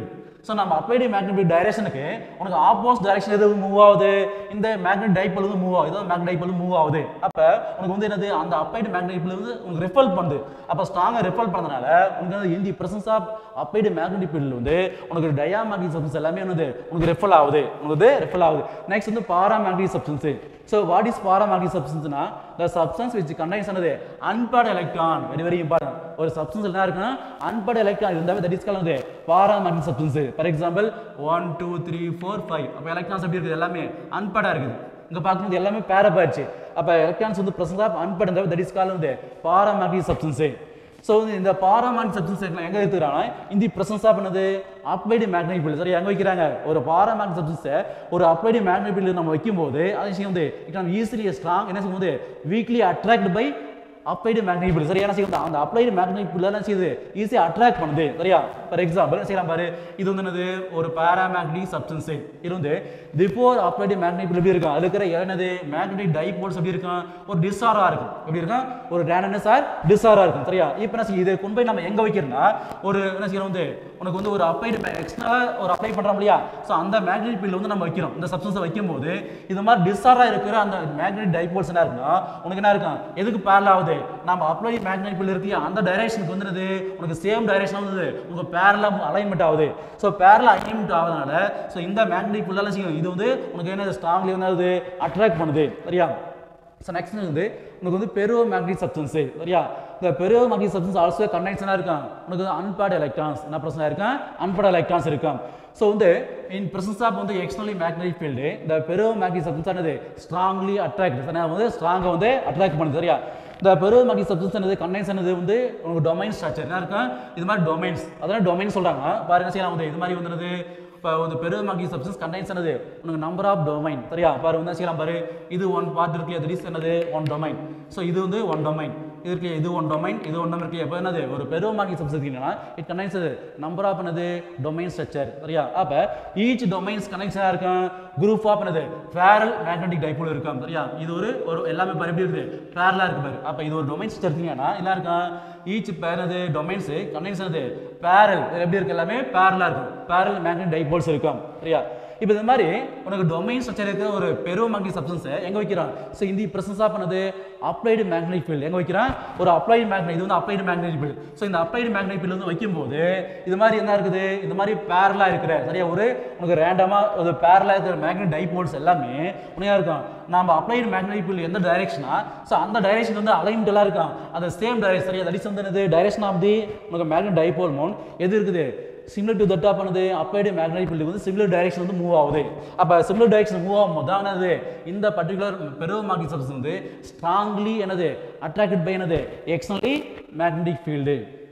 so நம்ம அப்ளைடு மேக்னெட்டிக் டைரக்ஷனுக்கு உனக்கு ஆப்போசிட் டைரக்ஷன் எது மூவ் ஆகுது இந்த மேக்னெட் டைப்போல் வந்து மூவ் ஆகுது இதான் மேக்னெட் டைப்போல் மூவ் ஆகுது அப்போ உனக்கு வந்து என்னது அந்த அப்ளைடு மேக்னெட்டிக் வந்து உனக்கு ரிஃபல் பண்ணுது அப்போ ஸ்ட்ராங்காக ரிஃபல் பண்ணதுனால உனக்கு வந்து in the presence of applied magnetic field வந்து உனக்கு டயாமேக்னெட்டிக் சப்ஸ்டன்ஸ் எல்லாமே என்னது உனக்கு ரிஃபல் ஆகுது உனக்கு ரிஃபல் ஆகுது நெக்ஸ்ட் வந்து paramagnetic substance so what is paramagnetic சப்ஸ்டன்ஸ்னா த சப்ஸ்டன்ஸ் விச் கண்டைன்ஸ் என்னது unpaired electron very very important ஒரு சப்ஸ்டன்ஸ் என்ன இருக்குன்னா அன்பேர்ட் எலக்ட்ரான் இருந்தாவே that is call paramagnetic substance for example one two three four five அப்போ electrons எப்படி இருக்குது எல்லாமே அன்பேர்டாக இருக்குது இங்க பார்க்கும்போது எல்லாமே பேரப் ஆயிடுச்சு அப்போ எலக்ட்ரான்ஸ் வந்து பிரசன்ஸ் ஆஃப் அன்பேர்ட் இருந்தாவே தட் இஸ் கால் வந்து பாராமேக்னெட்டிக் சப்ஸ்டன்ஸ் ஸோ இந்த பாராமேக்னெட்டிக் சப்ஸ்டன்ஸ் எங்க எடுத்துக்கிறாங்கன்னா இந்த பிரசன்ஸ் ஆஃப் என்னது அப்ளைடு மேக்னெட்டிக் ஃபீல்டு சரி எங்க வைக்கிறாங்க ஒரு பாராமேக்னெட்டிக் சப்ஸ்டன்ஸை ஒரு அப்ளைடு மேக்னெட்டிக் ஃபீல்டு நம்ம வைக்கும்போது அது விஷயம் வந்து இட் நம்ம ஈஸிலி ஸ்ட்ராங் என்ன செய்யும் போது weakly attract by applied magnetic field சரி என்ன செய்யும் அந்த அப்ளைடு மேக்னெட்டிக் ஃபீல்டு என்ன செய்யுது ஈஸியாக அட்ராக்ட் பண்ணுது சரியா ஃபார் எக்ஸாம்பிள் செய்யலாம் பாரு இது வந்து என்னது ஒரு பாராமேக்னெட்டிக் சப்ஸ்டன்ஸ் இது வந்து பிஃபோர் அப்ளைடு மேக்னெட்டிக் ஃபீல்டு எப்படி இருக்கும் அது இருக்கிற என்னது மேக்னெட்டிக் டைபோல்ஸ் எப்படி இருக்கும் ஒரு டிஸ்ஆரா இருக்கும் எப்படி இருக்கும் ஒரு ரேண்டம்னஸ் ஆர் டிஸ்ஆரா இருக்கும் சரியா இப்போ என்ன செய்யுது இதை கொண்டு போய் நம்ம எங்க வைக்கிறோம்னா ஒரு என்ன செய்யணும் வந்து உனக்கு வந்து ஒரு அப்ளைடு எக்ஸ்ட்ரா ஒரு அப்ளை பண்றோம் இல்லையா ஸோ அந்த மேக்னெட்டிக் ஃபீல்டு வந்து நம்ம வைக்கிறோம் இந்த சப்ஸ்டன்ஸை வைக்கும்போது இது மாதிரி டிஸ்ஆரா இருக்கிற அந்த மேக்னெட்டிக் டைபோல்ஸ் என்ன இருக்குன்னா உனக்கு என்ன இருக்கும் எதுக்கு பேரல் ஆகுது நம்ம அப்ளை மேக்னெட்டிக் ஃபீல்டு இருக்கு அந்த டைரக்ஷனுக்கு வந்து என்னது உனக்கு சேம் டைரக்ஷன் வந்து உங்க பேரலா அலைன்மெண்ட் ஆகுது ஸோ பேரலா அலைன்மெண்ட் ஆகுறதுனால ஸோ இந்த மேக்னெட்டிக் ஃபீல்டெல்லாம் செய்யும் இது வந்து உனக்கு என்ன ஸ்ட்ராங்லி வந்து அது அட்ராக்ட் பண்ணுது சரியா ஸோ நெக்ஸ்ட் வந்து உனக்கு வந்து பெருவ மேக்னெட்டிக் சப்ஸ்டன்ஸ் சரியா இந்த பெருவ மேக்னெட்டிக் சப்ஸ்டன்ஸ் ஆல்சோ கண்டென்ஷனாக இருக்கும் உனக்கு வந்து அன்பேட் எலக்ட்ரான்ஸ் என்ன பிரச்சனை இருக்கும் அன்பேட் எலக்ட்ரான்ஸ் இருக்கும் ஸோ வந்து இன் பிரசன்ஸ் ஆஃப் வந்து எக்ஸ்டர்னலி மேக்னெட்டிக் ஃபீல்டு இந்த பெருவ மேக்னெட்டிக் சப்ஸ்டன்ஸ் ஆனது ஸ்ட்ராங்லி அட்ராக்ட் வந்து ஸ்ட்ராங்காக வந்து அட்ராக்ட் பண்ணுது சரியா இந்த பெருவ மேக்னெட்டிக் சப்ஸ்டன்ஸ் என்னது கண்டென்ஸ் என்னது வந்து உனக்கு டொமைன் ஸ்ட்ரக்சர் என்ன இருக்கும் இது மாதிரி டொமைன்ஸ் அதெல்லாம் டொமைன் சொல்றாங்க பாருங்க என்ன செய்யலாம் வந்து இது மாதிரி வந்து என்னது இப்போ வந்து பெருவ மேக்னெட்டிக் சப்ஸ்டன்ஸ் கண்டென்ஸ் என்னது உனக்கு நம்பர் ஆஃப் டொமைன் சரியா பாரு வந்து என்ன செய்யலாம் பாரு இது ஒன் பார்ட் இருக்கு அது இஸ் என்னது ஒன் டொமைன் ஸோ இது வந்து ஒன் டொமைன் இது இருக்கு இது ஒன் டொமைன் இது ஒன் இருக்கு இப்போ என்னது ஒரு பெருவ மேக்னெட்டிக் சப்ஸ்டன்ஸ் என்னன்னா இட் கண்டென்ஸ் நம்பர் ஆஃப் என்னது டொமைன் ஸ்ட்ரக்சர் சரியா அப்போ ஈச் டொமைன்ஸ் கனெக்ஷனாக இருக்கும் குரூப் ஆஃப் என்னது பேரல் மேக்னெட்டிக் டைபோல் இருக்கும் சரியா இது ஒரு ஒரு எல்லாமே பாரு எப்படி இருக்குது பேரலாக இருக்கு பாரு அப்போ இது ஒரு டொமைன் ஸ்ட்ரக்சர் இருக்கீங்கன்னா எல்லாம் இருக்கும் ஈச் பேரது டொமைன்ஸ் கனெக்ஷன் என்னது பேரல் எப்படி இருக்கு எல்லாமே பேரலாக இருக்கும் பேரல் மேக்னெட் டைபோல்ஸ் இருக்கும் சரியா இப்போ இந்த மாதிரி உனக்கு டொமைன் ஸ்ட்ரக்சர் இருக்கிற ஒரு பெருவ மேக்னெட்டிக் சப்ஸ்டன்ஸை எங்கே வைக்கிறான் ஸோ இந்த பிரசன்ஸ் ஆஃப் பண்ணது அப்ளைடு மேக்னெட்டிக் ஃபீல்டு எங்கே வைக்கிறான் ஒரு அப்ளைடு மேக்னெட் இது வந்து அப்ளைடு மேக்னெட்டிக் ஃபீல்டு ஸோ இந்த அப்ளைடு மேக்னெட்டிக் ஃபீல்டு வந்து வைக்கும்போது இது மாதிரி என்ன இருக்குது இந்த மாதிரி பேரலாக இருக்கிற சரியா ஒரு உனக்கு ரேண்டமாக ஒரு பேரலாக இருக்கிற மேக்னெட் டைபோல்ஸ் எல்லாமே உனக்கு இருக்கும் நம்ம அப்ளைடு மேக்னெட்டிக் ஃபீல்டு எந்த டைரக்ஷனா ஸோ அந்த டைரக்ஷன் வந்து அலைன்மெண்ட் எல்லாம் இருக்கும் அந்த சேம் டைரக்ஷன் சரியா தட் இஸ் வந்து என்னது டைரக்ஷன் ஆஃப் தி உனக்கு மேக்னெட் டைபோல் மோன் எது இருக்குது சிமிலர் டு தட் ஆஃப் பண்ணது அப்ளைடு மேக்னெட்டிக் ஃபீல்டு வந்து சிமிலர் டைரக்ஷன் வந்து மூவ் ஆகுது அப்போ சிமிலர் டைரக்ஷன் மூவ் ஆகும்போது தான் என்னது இந்த பர்டிகுலர் பெருவ மேக்னெட்டிக் சப்ஸ்டன்ஸ் வந்து ஸ்ட்ராங்லி என்னது அட்ராக்டட் பை என்னது எக்ஸ்டர்னலி மேக்னெட்டிக் ஃபீல்டு